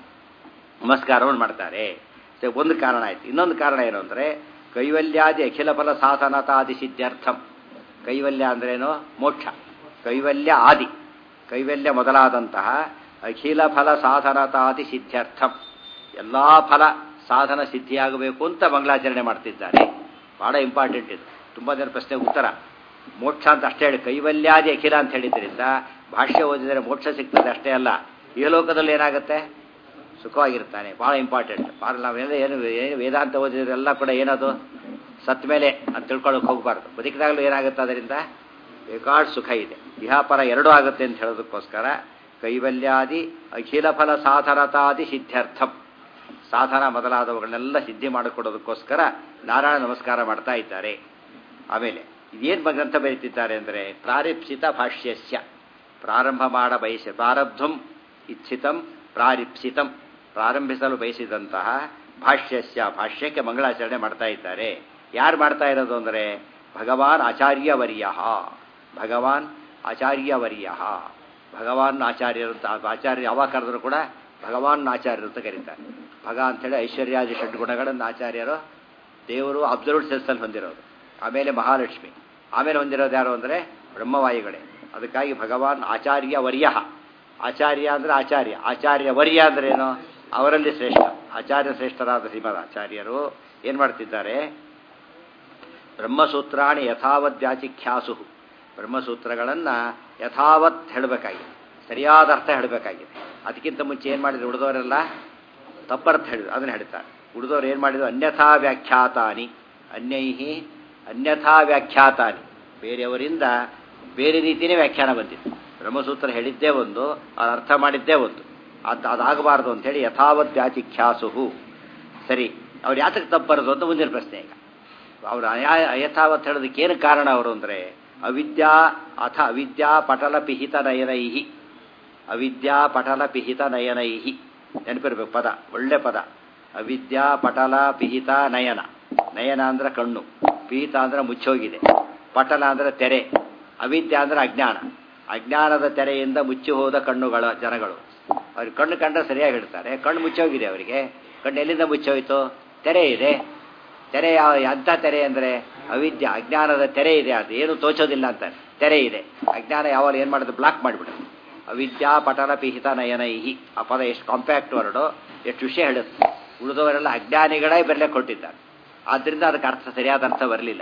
ನಮಸ್ಕಾರವನ್ನು ಮಾಡ್ತಾರೆ ಒಂದು ಕಾರಣ ಆಯ್ತು ಇನ್ನೊಂದು ಕಾರಣ ಏನು ಅಂದರೆ ಕೈವಲ್ಯಾದಿ ಅಖಿಲ ಫಲ ಸಾಧನತಾದಿ ಸಿದ್ಧಾರ್ಥಂ ಕೈವಲ್ಯ ಅಂದ್ರೇನು ಮೋಕ್ಷ ಕೈವಲ್ಯ ಆದಿ ಕೈವಲ್ಯ ಮೊದಲಾದಂತಹ ಅಖಿಲ ಫಲ ಸಾಧನತಾದಿ ಸಿದ್ಧಾರ್ಥಂ ಎಲ್ಲ ಫಲ ಸಾಧನ ಸಿದ್ಧಿಯಾಗಬೇಕು ಅಂತ ಮಂಗಳಾಚರಣೆ ಮಾಡ್ತಿದ್ದಾರೆ ಬಹಳ ಇಂಪಾರ್ಟೆಂಟ್ ಇದು ತುಂಬ ಜನ ಪ್ರಶ್ನೆ ಉತ್ತರ ಮೋಕ್ಷ ಅಂತ ಅಷ್ಟೇ ಹೇಳಿ ಕೈವಲ್ಯಾದಿ ಅಖಿಲ ಅಂತ ಹೇಳಿದ್ರಿಂದ ಭಾಷ್ಯ ಓದಿದರೆ ಮೋಕ್ಷ ಸಿಗ್ತದೆ ಅಷ್ಟೇ ಅಲ್ಲ ಈ ಲೋಕದಲ್ಲಿ ಏನಾಗುತ್ತೆ ಸುಖವಾಗಿರ್ತಾನೆ ಭಾಳ ಇಂಪಾರ್ಟೆಂಟ್ ಭಾಳ ನಾವೆಲ್ಲ ಏನು ಏನು ವೇದಾಂತ ಓದಿದ್ರೆಲ್ಲ ಕೂಡ ಏನದು ಸತ್ ಮೇಲೆ ಅಂತ ತಿಳ್ಕೊಳ್ಳೋಕೆ ಹೋಗಬಾರ್ದು ಬದುಕಿದಾಗಲೂ ಏನಾಗುತ್ತೆ ಅದರಿಂದ ಬೇಕಾಡ್ ಸುಖ ಇದೆ ಇಹಾಪರ ಎರಡೂ ಆಗುತ್ತೆ ಅಂತ ಹೇಳೋದಕ್ಕೋಸ್ಕರ ಕೈವಲ್ಯಾದಿ ಅಖಿಲ ಫಲ ಸಾಧನತಾದಿ ಸಿದ್ಧಾರ್ಥಂ ಸಾಧನ ಮೊದಲಾದವುಗಳನ್ನೆಲ್ಲ ಸಿದ್ಧಿ ಮಾಡಿಕೊಡೋದಕ್ಕೋಸ್ಕರ ನಾರಾಯಣ ನಮಸ್ಕಾರ ಮಾಡ್ತಾ ಇದ್ದಾರೆ ಆಮೇಲೆ ಇದೇನು ಗ್ರಂಥ ಬರೀತಿದ್ದಾರೆ ಅಂದರೆ ಪ್ರಾರಿಪ್ಸಿತ ಭಾಷ್ಯಸ್ಯ ಪ್ರಾರಂಭ ಮಾಡ ಬಯಸ ಪ್ರಾರಬ್ಧಂ ಇಚ್ಛಿತಂ ಪ್ರಾರಿಪ್ಸಿತಂ ಪ್ರಾರಂಭಿಸಲು ಬಯಸಿದಂತಹ ಭಾಷ್ಯಸ್ಯ ಭಾಷ್ಯಕ್ಕೆ ಮಂಗಳಾಚರಣೆ ಮಾಡ್ತಾ ಇದ್ದಾರೆ ಯಾರು ಮಾಡ್ತಾ ಇರೋದು ಅಂದರೆ ಭಗವಾನ್ ಆಚಾರ್ಯವರ್ಯ ಭಗವಾನ್ ಆಚಾರ್ಯವರ್ಯ ಭಗವಾನ್ ಆಚಾರ್ಯರು ಅಂತ ಆಚಾರ್ಯ ಯಾವಾಗ ಕರೆದ್ರು ಕೂಡ ಭಗವಾನ್ ಆಚಾರ್ಯರು ಅಂತ ಕರೀತಾರೆ ಭಗ ಅಂಥೇಳಿ ಐಶ್ವರ್ಯಾದಿ ಷಡ್ಗುಣಗಳನ್ನು ಆಚಾರ್ಯರು ದೇವರು ಅಬ್ಸರ್ವ್ಡ್ ಸೆನ್ಸಲ್ಲಿ ಹೊಂದಿರೋದು ಆಮೇಲೆ ಮಹಾಲಕ್ಷ್ಮಿ ಆಮೇಲೆ ಹೊಂದಿರೋದು ಯಾರು ಅಂದರೆ ಬ್ರಹ್ಮವಾಯುಗಳೇ ಅದಕ್ಕಾಗಿ ಭಗವಾನ್ ಆಚಾರ್ಯ ವರ್ಯ ಆಚಾರ್ಯ ಅಂದರೆ ಆಚಾರ್ಯ ಆಚಾರ್ಯ ವರ್ಯ ಅಂದ್ರೆ ಏನು ಅವರಲ್ಲಿ ಶ್ರೇಷ್ಠ ಆಚಾರ್ಯ ಶ್ರೇಷ್ಠರಾದ ಶ್ರೀಮದ್ ಆಚಾರ್ಯರು ಏನು ಮಾಡ್ತಿದ್ದಾರೆ ಬ್ರಹ್ಮಸೂತ್ರಾಣಿ ಯಥಾವದ್ಯಾಚಿಖ್ಯಾಸು ಬ್ರಹ್ಮಸೂತ್ರಗಳನ್ನು ಯಥಾವತ್ ಹೇಳಬೇಕಾಗಿದೆ ಸರಿಯಾದ ಅರ್ಥ ಹೇಳಬೇಕಾಗಿದೆ ಅದಕ್ಕಿಂತ ಮುಂಚೆ ಏನು ಮಾಡಿದ್ರು ಉಳಿದವರೆಲ್ಲ ತಪ್ಪರ್ಥ ಹೇಳಿದ್ರು ಅದನ್ನು ಹೇಳ್ತಾರೆ ಉಳಿದವ್ರು ಏನು ಮಾಡಿದ್ರು ಅನ್ಯಥಾ ವ್ಯಾಖ್ಯಾತಾನಿ ಅನ್ಯೈಹಿ ಅನ್ಯಥಾ ವ್ಯಾಖ್ಯಾತಾನಿ ಬೇರೆಯವರಿಂದ ಬೇರೆ ರೀತಿಯೇ ವ್ಯಾಖ್ಯಾನ ಬಂದಿತ್ತು ಬ್ರಹ್ಮಸೂತ್ರ ಹೇಳಿದ್ದೇ ಒಂದು ಅದು ಅರ್ಥ ಮಾಡಿದ್ದೇ ಒಂದು ಅದು ಅದಾಗಬಾರ್ದು ಅಂಥೇಳಿ ಯಥಾವತ್ ವ್ಯಾಚಿಖ್ಯಾಸು ಸರಿ ಅವ್ರು ಯಾತಕ್ಕೆ ತಪ್ಪರದು ಅಂತ ಮುಂದಿನ ಪ್ರಶ್ನೆ ಈಗ ಅವರು ಯಥಾವತ್ ಹೇಳೋದಕ್ಕೆ ಏನು ಕಾರಣ ಅವರು ಅಂದರೆ ಅವಿದ್ಯಾ ಅಥ ಅವಿದ್ಯಾ ಪಟಲ ಪಿಹಿತ ನಯನೈಹಿ ಅವಿದ್ಯಾ ಪಟಲ ಪಿಹಿತ ನಯನೈಹಿ ನೆನಪಿರ್ಬೇಕು ಪದ ಒಳ್ಳೆ ಪದ ಅವಿದ್ಯಾ ಪಟಲ ಪಿಹಿತ ನಯನ ನಯನ ಅಂದ್ರೆ ಕಣ್ಣು ಪಿಹಿತ ಅಂದ್ರೆ ಮುಚ್ಚೋಗಿದೆ ಪಟಲ ಅಂದ್ರೆ ತೆರೆ ಅವಿದ್ಯೆ ಅಂದ್ರೆ ಅಜ್ಞಾನ ಅಜ್ಞಾನದ ತೆರೆಯಿಂದ ಮುಚ್ಚಿ ಹೋದ ಕಣ್ಣುಗಳ ಜನಗಳು ಅವ್ರಿಗೆ ಕಣ್ಣು ಕಂಡ್ರೆ ಸರಿಯಾಗಿ ಹೇಳ್ತಾರೆ ಕಣ್ಣು ಮುಚ್ಚೋಗಿದೆ ಅವರಿಗೆ ಕಣ್ಣು ಎಲ್ಲಿಂದ ಮುಚ್ಚೋಯ್ತು ತೆರೆ ಇದೆ ತೆರೆ ಯಾವ ಎಂಥ ತೆರೆ ಅಂದರೆ ಅವಿದ್ಯೆ ಅಜ್ಞಾನದ ತೆರೆ ಇದೆ ಅದು ಏನು ತೋಚೋದಿಲ್ಲ ಅಂತ ತೆರೆ ಇದೆ ಅಜ್ಞಾನ ಯಾವಾಗ ಏನು ಮಾಡೋದು ಬ್ಲಾಕ್ ಮಾಡಿಬಿಡುತ್ತೆ ಅವಿದ್ಯಾ ಪಟಲ ಪಿಹಿತ ನಯನೈಹಿ ಆ ಪದ ಎಷ್ಟು ಕಾಂಪ್ಯಾಕ್ಟ್ ವರ್ಡು ಎಷ್ಟು ವಿಷಯ ಹೇಳುತ್ತೆ ಉಳಿದವರೆಲ್ಲ ಅಜ್ಞಾನಿಗಳೇ ಬರಲೇ ಕೊಟ್ಟಿದ್ದಾರೆ ಆದ್ದರಿಂದ ಅದಕ್ಕೆ ಅರ್ಥ ಸರಿಯಾದ ಅರ್ಥ ಬರಲಿಲ್ಲ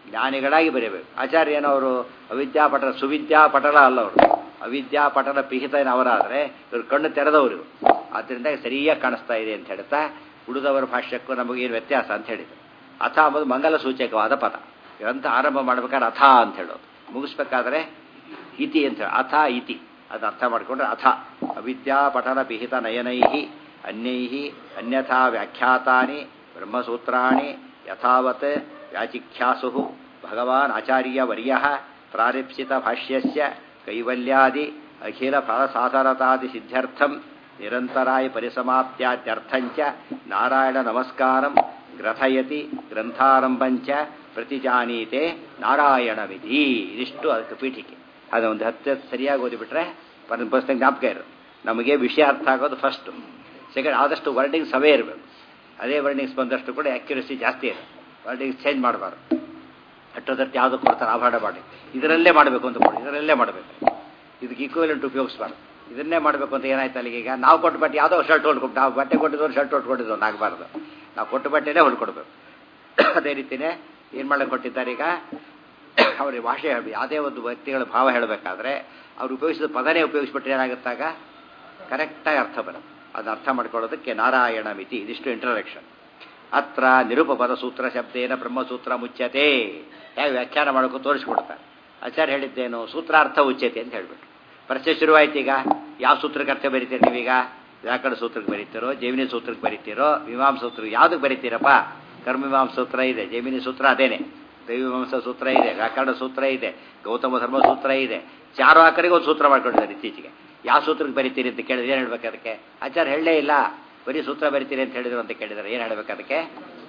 ಜ್ಞಾನಿಗಳಾಗಿ ಬರೀಬೇಕು ಆಚಾರ್ಯ ಏನವರು ಅವಿದ್ಯಾಪಟಲ ಸುವಿದ್ಯಾಪಟಲ ಅಲ್ಲ ಅವರು ಅವಿದ್ಯಾಪಟಲ ಪಿಹಿತನ ಅವರಾದರೆ ಇವರು ಕಣ್ಣು ತೆರೆದವರು ಆದ್ದರಿಂದ ಸರಿಯಾಗಿ ಕಾಣಿಸ್ತಾ ಇದೆ ಅಂತ ಹೇಳ್ತಾ ಉಳಿದವರ ಭಾಷ್ಯಕ್ಕೂ ನಮಗೇನು ವ್ಯತ್ಯಾಸ ಅಂತ ಹೇಳಿದ್ರು ಅಥ ಅಂಬುದು ಮಂಗಲ ಸೂಚಕವಾದ ಪದ ಗ್ರಂಥ ಆರಂಭ ಮಾಡ್ಬೇಕಾದ್ರೆ ಅಥ ಅಂತ ಹೇಳೋದು ಮುಗಿಸ್ಬೇಕಾದ್ರೆ ಇತಿ ಅಂತ ಹೇಳಿ ಅಥ ಇತಿ ಅದು ಅರ್ಥ ಮಾಡಿಕೊಂಡ್ರೆ ಅಥ ಅವಿದ್ಯಾಪಠನ ಪಿಹಿತ ನಯನೈ ಅನ್ಯೈ ಅನ್ಯಥಾ ವ್ಯಾಖ್ಯಾತಾನಿ ಬ್ರಹ್ಮಸೂತ್ರಾಣಿ ಯಥಾವತ್ ವ್ಯಾಚಿಖ್ಯಾಸು ಭಗವಾನ್ ಆಚಾರ್ಯವರ್ಯ ಪ್ರಾರಿಪ್ಸಿತ ಭಾಷ್ಯಸ್ಯ ಕೈವಲ್ಯಾದಿ ಅಖಿಲ ಫಲಸಾಧರತಾದಿ ಸಿದ್ಧ್ಯರ್ಥಂ ನಿರಂತರಾಯ ಪರಿಸಮಾಪ್ತ್ಯಾತ್ಯರ್ಥಂಚ ನಾರಾಯಣ ನಮಸ್ಕಾರಂ ಗ್ರಥಯತಿ ಗ್ರಂಥಾರಂಭಂಚ ಪ್ರತಿಜಾನೀತೆ ನಾರಾಯಣವಿಧಿ ಇದಿಷ್ಟು ಅದಕ್ಕೆ ಪೀಠಿಕೆ ಅದು ಒಂದು ಹತ್ತು ಸರಿಯಾಗಿ ಓದಿಬಿಟ್ರೆ ಪುಸ್ತಕ ಜ್ಞಾಪಕ ಇರು ನಮಗೆ ವಿಷಯ ಅರ್ಥ ಆಗೋದು ಫಸ್ಟು ಸೆಕೆಂಡ್ ಆದಷ್ಟು ವರ್ಡಿಂಗ್ಸ್ ಅವೇ ಇರಬೇಕು ಅದೇ ವರ್ಡಿಂಗ್ಸ್ ಬಂದಷ್ಟು ಕೂಡ ಆ್ಯಕ್ಯುರಸಿ ಜಾಸ್ತಿ ಇದೆ ವರ್ಡಿಂಗ್ಸ್ ಚೇಂಜ್ ಮಾಡಬಾರ್ದು ಅಟ್ಟೋದಟ್ಟು ಯಾವುದಕ್ಕೆ ಕೊಡ್ತಾರೆ ಆಭರಣ ಮಾಡಿ ಇದರಲ್ಲೇ ಮಾಡಬೇಕು ಅಂತ ಕೊಡಿ ಇದರಲ್ಲೇ ಮಾಡಬೇಕು ಇದಕ್ಕೆ ಈಕ್ವಲೆಂಟ್ ಉಪಯೋಗಿಸ್ಬಾರ್ದು ಇದನ್ನೇ ಮಾಡಬೇಕು ಅಂತ ಏನಾಯ್ತು ಅಲ್ಲಿಗೆ ಈಗ ನಾವು ಕೊಟ್ಟು ಬಟ್ಟೆ ಯಾವುದೋ ಶರ್ಟ್ ಹೊಲ್ಕೊಂಡು ನಾವು ಬಟ್ಟೆ ಕೊಟ್ಟಿದ್ದವ್ರು ಶರ್ಟ್ ಹೊಟ್ಕೊಂಡಿದ್ದು ಆಗಬಾರ್ದು ನಾವು ಕೊಟ್ಟು ಬಟ್ಟೆನೇ ಹೊಲ್ಕೊಡ್ಬೇಕು ಅದೇ ರೀತಿಯೇ ಏನು ಮಾಡಕ್ಕೆ ಕೊಟ್ಟಿದ್ದಾರೆ ಈಗ ಅವ್ರಿಗೆ ಭಾಷೆ ಯಾವುದೇ ಒಂದು ವ್ಯಕ್ತಿಗಳ ಭಾವ ಹೇಳಬೇಕಾದ್ರೆ ಅವ್ರು ಉಪಯೋಗಿಸಿದ ಪದನೇ ಉಪಯೋಗಿಸ್ಬಿಟ್ರೆ ಏನಾಗುತ್ತಾಗ ಕರೆಕ್ಟಾಗಿ ಅರ್ಥ ಬರುತ್ತೆ ಅದನ್ನ ಅರ್ಥ ಮಾಡ್ಕೊಳ್ಳೋದಕ್ಕೆ ನಾರಾಯಣ ಮಿತಿ ಇದಿಷ್ಟು ಇಂಟ್ರಡಕ್ಷನ್ ಅತ್ರ ನಿರುಪಪದ ಸೂತ್ರ ಶಬ್ದೇನ ಬ್ರಹ್ಮಸೂತ್ರ ಮುಚ್ಚತೆ ಹೇಗೆ ವ್ಯಾಖ್ಯಾನ ಮಾಡೋಕ್ಕೂ ತೋರಿಸ್ಕೊಡ್ತಾರೆ ಆಚಾರ್ಯ ಹೇಳಿದ್ದೇನು ಸೂತ್ರಾರ್ಥ ಉಚ್ಯತೆ ಅಂತ ಹೇಳ್ಬಿಟ್ಟು ಪರಿಚಯ ಶುರುವಾಯ್ತು ಈಗ ಯಾವ ಸೂತ್ರಕ್ಕೆ ಅರ್ಥ ಬರೀತೀರಿ ನೀವೀಗ ವ್ಯಾಕರಣ ಸೂತ್ರಕ್ಕೆ ಬರೀತೀರೋ ಜೈಮಿನಿ ಸೂತ್ರಕ್ಕೆ ಬರೀತೀರೋ ಮೀಮಾಂಸ ಸೂತ್ರ ಯಾವುದಕ್ಕೆ ಬರೀತೀರಪ್ಪ ಕರ್ಮಮೀಮಾಂಸ ಸೂತ್ರ ಇದೆ ಜೈಮಿನಿ ಸೂತ್ರ ಅದೇನೆ ದೈವಮೀಮಾಂಸ ಸೂತ್ರ ಇದೆ ವ್ಯಾಕರಣ ಸೂತ್ರ ಇದೆ ಗೌತಮ ಧರ್ಮ ಸೂತ್ರ ಇದೆ ಚಾರು ಆಕರಿಗೆ ಒಂದು ಸೂತ್ರ ಮಾಡ್ಕೊಂಡಿದ್ದಾರೆ ಇತ್ತೀಚೆಗೆ ಯಾವ ಸೂತ್ರಕ್ಕೆ ಬರೀತೀರಿ ಅಂತ ಕೇಳಿದ್ರೆ ಏನು ಹೇಳ್ಬೇಕು ಅದಕ್ಕೆ ಆಚಾರ್ಯ ಹೇಳಲೇ ಇಲ್ಲ ಬರೀ ಸೂತ್ರ ಬರೀತೀರಿ ಅಂತ ಹೇಳಿದ್ರು ಅಂತ ಕೇಳಿದ್ರೆ ಏನು ಹೇಳ್ಬೇಕು ಅದಕ್ಕೆ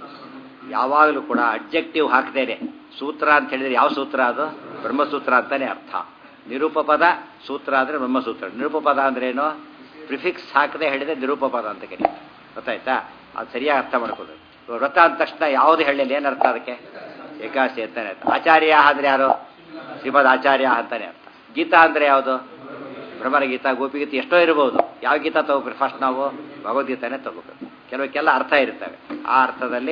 ಯಾವಾಗಲೂ ಕೂಡ ಅಬ್ಜೆಕ್ಟಿವ್ ಹಾಕ್ದೇನೆ ಸೂತ್ರ ಅಂತ ಹೇಳಿದ್ರೆ ಯಾವ ಸೂತ್ರ ಅದು ಬ್ರಹ್ಮಸೂತ್ರ ಅಂತಾನೆ ಅರ್ಥ ನಿರೂಪಪದ ಸೂತ್ರ ಅಂದರೆ ಬ್ರಹ್ಮಸೂತ್ರ ನಿರೂಪಪದ ಅಂದ್ರೇನು ಪ್ರಿಫಿಕ್ಸ್ ಹಾಕದೆ ಹೇಳಿದ್ರೆ ನಿರೂಪಪದ ಅಂತ ಕರೀತಾರೆ ಗೊತ್ತಾಯ್ತಾ ಅದು ಸರಿಯಾಗಿ ಅರ್ಥ ಮಾಡ್ಕೋಬೇಕು ವ್ರತ ಅಂದ ತಕ್ಷಣ ಯಾವುದು ಹೇಳಿಲ್ಲ ಏನು ಅರ್ಥ ಅದಕ್ಕೆ ಏಕಾಶಿ ಅಂತಾನೆ ಅರ್ಥ ಆಚಾರ್ಯ ಅಂದ್ರೆ ಯಾರು ಶ್ರೀಮದ್ ಆಚಾರ್ಯ ಅಂತಾನೆ ಅರ್ಥ ಗೀತಾ ಅಂದ್ರೆ ಯಾವುದು ಭ್ರಮರ ಗೀತಾ ಗೋಪಿಗೀತೆ ಎಷ್ಟೋ ಇರಬಹುದು ಯಾವ ಗೀತಾ ತಗೋಬೇಕು ಫಸ್ಟ್ ನಾವು ಭಗವದ್ಗೀತಾನೇ ತಗೋಬೇಕು ಕೆಲವಕ್ಕೆಲ್ಲ ಅರ್ಥ ಇರ್ತವೆ ಆ ಅರ್ಥದಲ್ಲಿ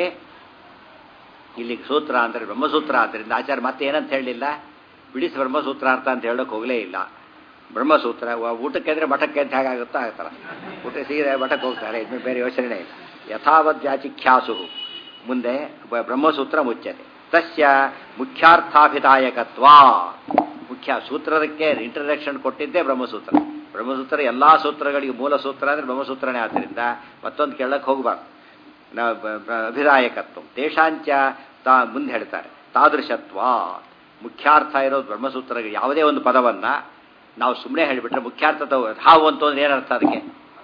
ಇಲ್ಲಿ ಸೂತ್ರ ಅಂದರೆ ಬ್ರಹ್ಮಸೂತ್ರ ಆದ್ದರಿಂದ ಆಚಾರ್ಯ ಮತ್ತೆ ಏನಂತ ಹೇಳಲಿಲ್ಲ ಬಿಡಿಸಿ ಬ್ರಹ್ಮಸೂತ್ರ ಅರ್ಥ ಅಂತ ಹೇಳೋಕೆ ಹೋಗಲೇ ಇಲ್ಲ ಬ್ರಹ್ಮಸೂತ್ರ ಊಟಕ್ಕೆ ಅಂದರೆ ಮಠಕ್ಕೆ ಅಂತ ಹೇಗಾಗುತ್ತೋ ಆಗ್ತಾರ ಊಟ ಸೀರೆ ಮಠಕ್ಕೆ ಹೋಗ್ತಾರೆ ಇನ್ನು ಬೇರೆ ಯೋಚನೆ ಇಲ್ಲ ಯಥಾವದ್ಯಾಚಿಖ್ಯಾಸು ಮುಂದೆ ಬ್ರಹ್ಮಸೂತ್ರ ಮುಚ್ಚತೆ ತಸ್ಯ ಮುಖ್ಯಾರ್ಥಾಭಿದಾಯಕತ್ವ ಮುಖ್ಯ ಸೂತ್ರದಕ್ಕೆ ಇಂಟ್ರಡಕ್ಷನ್ ಕೊಟ್ಟಿದ್ದೇ ಬ್ರಹ್ಮಸೂತ್ರ ಬ್ರಹ್ಮಸೂತ್ರ ಎಲ್ಲ ಸೂತ್ರಗಳಿಗೆ ಮೂಲ ಸೂತ್ರ ಅಂದರೆ ಬ್ರಹ್ಮಸೂತ್ರನೇ ಆದ್ದರಿಂದ ಮತ್ತೊಂದು ಕೇಳಕ್ಕೆ ಹೋಗಬಾರ್ದು ಅಭಿದಾಯಕತ್ವ ದೇಶಾಂಚ ತಾ ಮುಂದೆ ಹೇಳ್ತಾರೆ ತಾದೃಶತ್ವ ಮುಖ್ಯಾರ್ಥ ಇರೋದು ಬ್ರಹ್ಮಸೂತ್ರ ಯಾವುದೇ ಒಂದು ಪದವನ್ನು ನಾವು ಸುಮ್ಮನೆ ಹೇಳಿಬಿಟ್ರೆ ಮುಖ್ಯಾರ್ಥ ಹಾವು ಅಂತ ಅಂದ್ರೆ ಏನರ್ಥ ಅದಕ್ಕೆ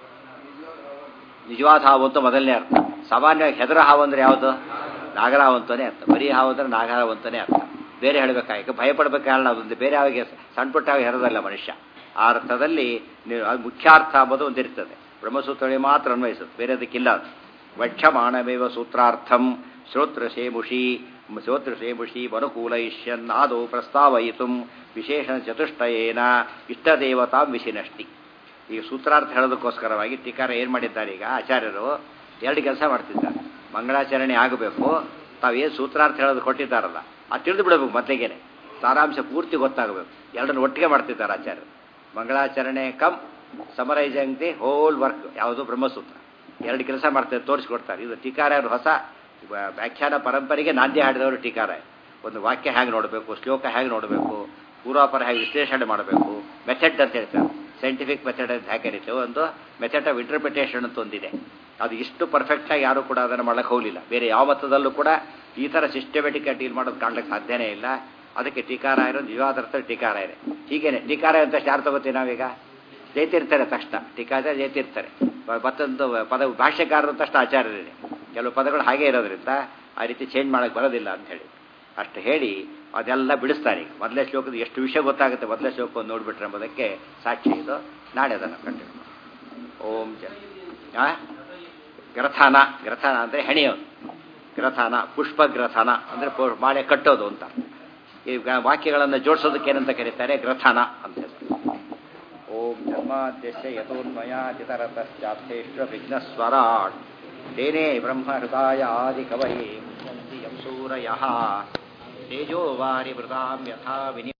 ನಿಜವಾದ ಹಾವು ಅಂತ ಮೊದಲನೇ ಅರ್ಥ ಸಾಮಾನ್ಯವಾಗಿ ಹೆದರ ಹಾವು ಅಂದ್ರೆ ಯಾವುದು ನಾಗರಾವು ಅಂತಾನೆ ಅರ್ಥ ಬರೀ ಹಾವು ಅಂದ್ರೆ ನಾಗರಾವು ಅಂತಾನೆ ಅರ್ಥ ಬೇರೆ ಹೇಳಬೇಕಾಗ ಭಯಪಡಬೇಕು ಕಾರಣ ಅದೊಂದು ಬೇರೆ ಯಾವಾಗ ಸಣ್ಣ ಪುಟ್ಟ ಹೆರದಲ್ಲ ಮನುಷ್ಯ ಆ ಅರ್ಥದಲ್ಲಿ ಅದು ಮುಖ್ಯಾರ್ಥ ಅಂಬೋದು ಒಂದಿರ್ತದೆ ಬ್ರಹ್ಮಸೂತ್ರಗಳಿಗೆ ಮಾತ್ರ ಅನ್ವಯಿಸುತ್ತೆ ಬೇರೆ ಅದಕ್ಕಿಲ್ಲ ಅದು ವಕ್ಷಮಾಣಮೇವ ಸೂತ್ರಾರ್ಥಂ ಶ್ರೋತ್ರಶೇಮುಷಿ ಶ್ರೋತ್ರಶೇಮುಷಿ ಮನುಕೂಲಯಿಷ್ಯನ್ ಆದೌ ಪ್ರಸ್ತಾವಯಿತು ವಿಶೇಷ ಚತುಷ್ಟಯೇನ ಇಷ್ಟದೇವತಾಂ ವಿಶಿನಷ್ಟಿ ಈಗ ಸೂತ್ರಾರ್ಥ ಹೇಳೋದಕ್ಕೋಸ್ಕರವಾಗಿ ಟೀಕಾರ ಏನು ಮಾಡಿದ್ದಾರೆ ಈಗ ಆಚಾರ್ಯರು ಎರಡು ಕೆಲಸ ಮಾಡ್ತಿದ್ದಾರೆ ಮಂಗಳಾಚರಣೆ ಆಗಬೇಕು ತಾವೇನು ಸೂತ್ರಾರ್ಥ ಹೇಳೋದು ಕೊಟ್ಟಿದ್ದಾರಲ್ಲ ಅದು ತಿಳಿದು ಬಿಡಬೇಕು ಮೊದಲಿಗೆನೆ ಸಾರಾಂಶ ಪೂರ್ತಿ ಗೊತ್ತಾಗಬೇಕು ಎರಡನ್ನು ಒಟ್ಟಿಗೆ ಮಾಡ್ತಿದ್ದಾರೆ ಆಚಾರ್ಯರು ಮಂಗಳಾಚರಣೆ cum summarising the whole work ಯಾವುದು ಬ್ರಹ್ಮಸೂತ್ರ ಎರಡು ಕೆಲಸ ಮಾಡ್ತಾರೆ ತೋರಿಸ್ಕೊಡ್ತಾರೆ ಇದು ಟೀಕಾರರು ಹೊಸ ವ್ಯಾಖ್ಯಾನ ಪರಂಪರೆಗೆ ನಾಂದಿ ಹಾಡಿದವರು ಟೀಕಾರ ಒಂದು ವಾಕ್ಯ ಹೇಗೆ ನೋಡಬೇಕು ಶ್ಲೋಕ ಹೇಗೆ ನೋಡಬೇಕು ಪೂರ್ವಾಪರ ಹೇಗೆ ವಿಶ್ಲೇಷಣೆ ಮಾಡಬೇಕು ಮೆಥಡ್ ಅಂತ ಹೇಳ್ತಾರೆ ಸೈಂಟಿಫಿಕ್ ಮೆಥಡ್ ಅಂತ ಹೇಗೆ ಕರೀತೇವೆ ಒಂದು ಮೆಥಡ್ ಆಫ್ ಇಂಟರ್ಪ್ರಿಟೇಷನ್ ಅಂತ ಒಂದಿದೆ ಅದು ಇಷ್ಟು ಪರ್ಫೆಕ್ಟಾಗಿ ಯಾರು ಕೂಡ ಅದನ್ನು ಮಾಡಕ್ಕೆ ಹೋಗಲಿಲ್ಲ ಬೇರೆ ಯಾವ ಮತದಲ್ಲೂ ಕೂಡ ಈ ಥರ ಸಿಸ್ಟಮೆಟಿಕ್ ಡೀಲ್ ಮಾಡೋದು ಕಾಣ್ಲಿಕ್ಕೆ ಸಾಧ್ಯನೇ ಇಲ್ಲ ಅದಕ್ಕೆ ಟೀಕಾರಾಯರು ನಿಜವಾದ ಅರ್ಥ ಟೀಕಾರಾಯರೇ ಹೀಗೇನೆ ಟೀಕಾರಾಯ ಅಂತ ಯಾರು ತಗೋತೀವಿ ನಾವೀಗ ಜೈತಿರ್ತಾರೆ ತಕ್ಷಣ ಟೀಕಾದ ಜೈತಿರ್ತಾರೆ ಮತ್ತೊಂದು ಪದ ಭಾಷ್ಯಕಾರರು ತಕ್ಷಣ ಆಚಾರ್ಯರೇ ಕೆಲವು ಪದಗಳು ಹಾಗೆ ಇರೋದ್ರಿಂದ ಆ ರೀತಿ ಚೇಂಜ್ ಮಾಡೋಕ್ಕೆ ಬರೋದಿಲ್ಲ ಅಂತ ಹೇಳಿ ಅಷ್ಟು ಹೇಳಿ ಅದೆಲ್ಲ ಬಿಡಿಸ್ತಾರೆ ಈಗ ಮೊದಲೇ ಶ್ಲೋಕದ ಎಷ್ಟು ವಿಷಯ ಗೊತ್ತಾಗುತ್ತೆ ಮೊದಲೇ ಶ್ಲೋಕವನ್ನು ನೋಡಿಬಿಟ್ರೆ ಎಂಬುದಕ್ಕೆ ಸಾಕ್ಷಿ ಇದು ನಾಳೆ ಅದನ್ನು ಕಂಟಿನ್ಯೂ ಓಂ ಜ ಆ ಗ್ರಥಾನ ಗ್ರಥಾನ ಅಂದರೆ ಹೆಣೆಯೋದು ಗ್ರಥಾನ ಪುಷ್ಪ ಗ್ರಥಾನ ಅಂದರೆ ಮಾಲೆ ಕಟ್ಟೋದು ಅಂತ ಈ ವಾಕ್ಯಗಳನ್ನು ಜೋಡಿಸೋದಕ್ಕೆ ಏನಂತ ಕರೀತಾರೆ ಗ್ರಥಾನ ಅಂತ ಹೇಳ್ತಾರೆ ಓಂ ಜನ್ಮಾದ್ಯಸ್ಯ ಯಥೋನ್ಮಯಾಚಿತರತಶ್ಚಾರ್ಥೇಶ್ವ ವಿಘ್ನಸ್ವರಾಟ್ ತೇನೇ ಬ್ರಹ್ಮ ಹೃದಯ ಆದಿ ಕವೈ ಯಂ ಸೂರಯಃ ತೇಜೋವಾರಿ ಮೃತಾಂ ಯಥಾ ವಿನಿ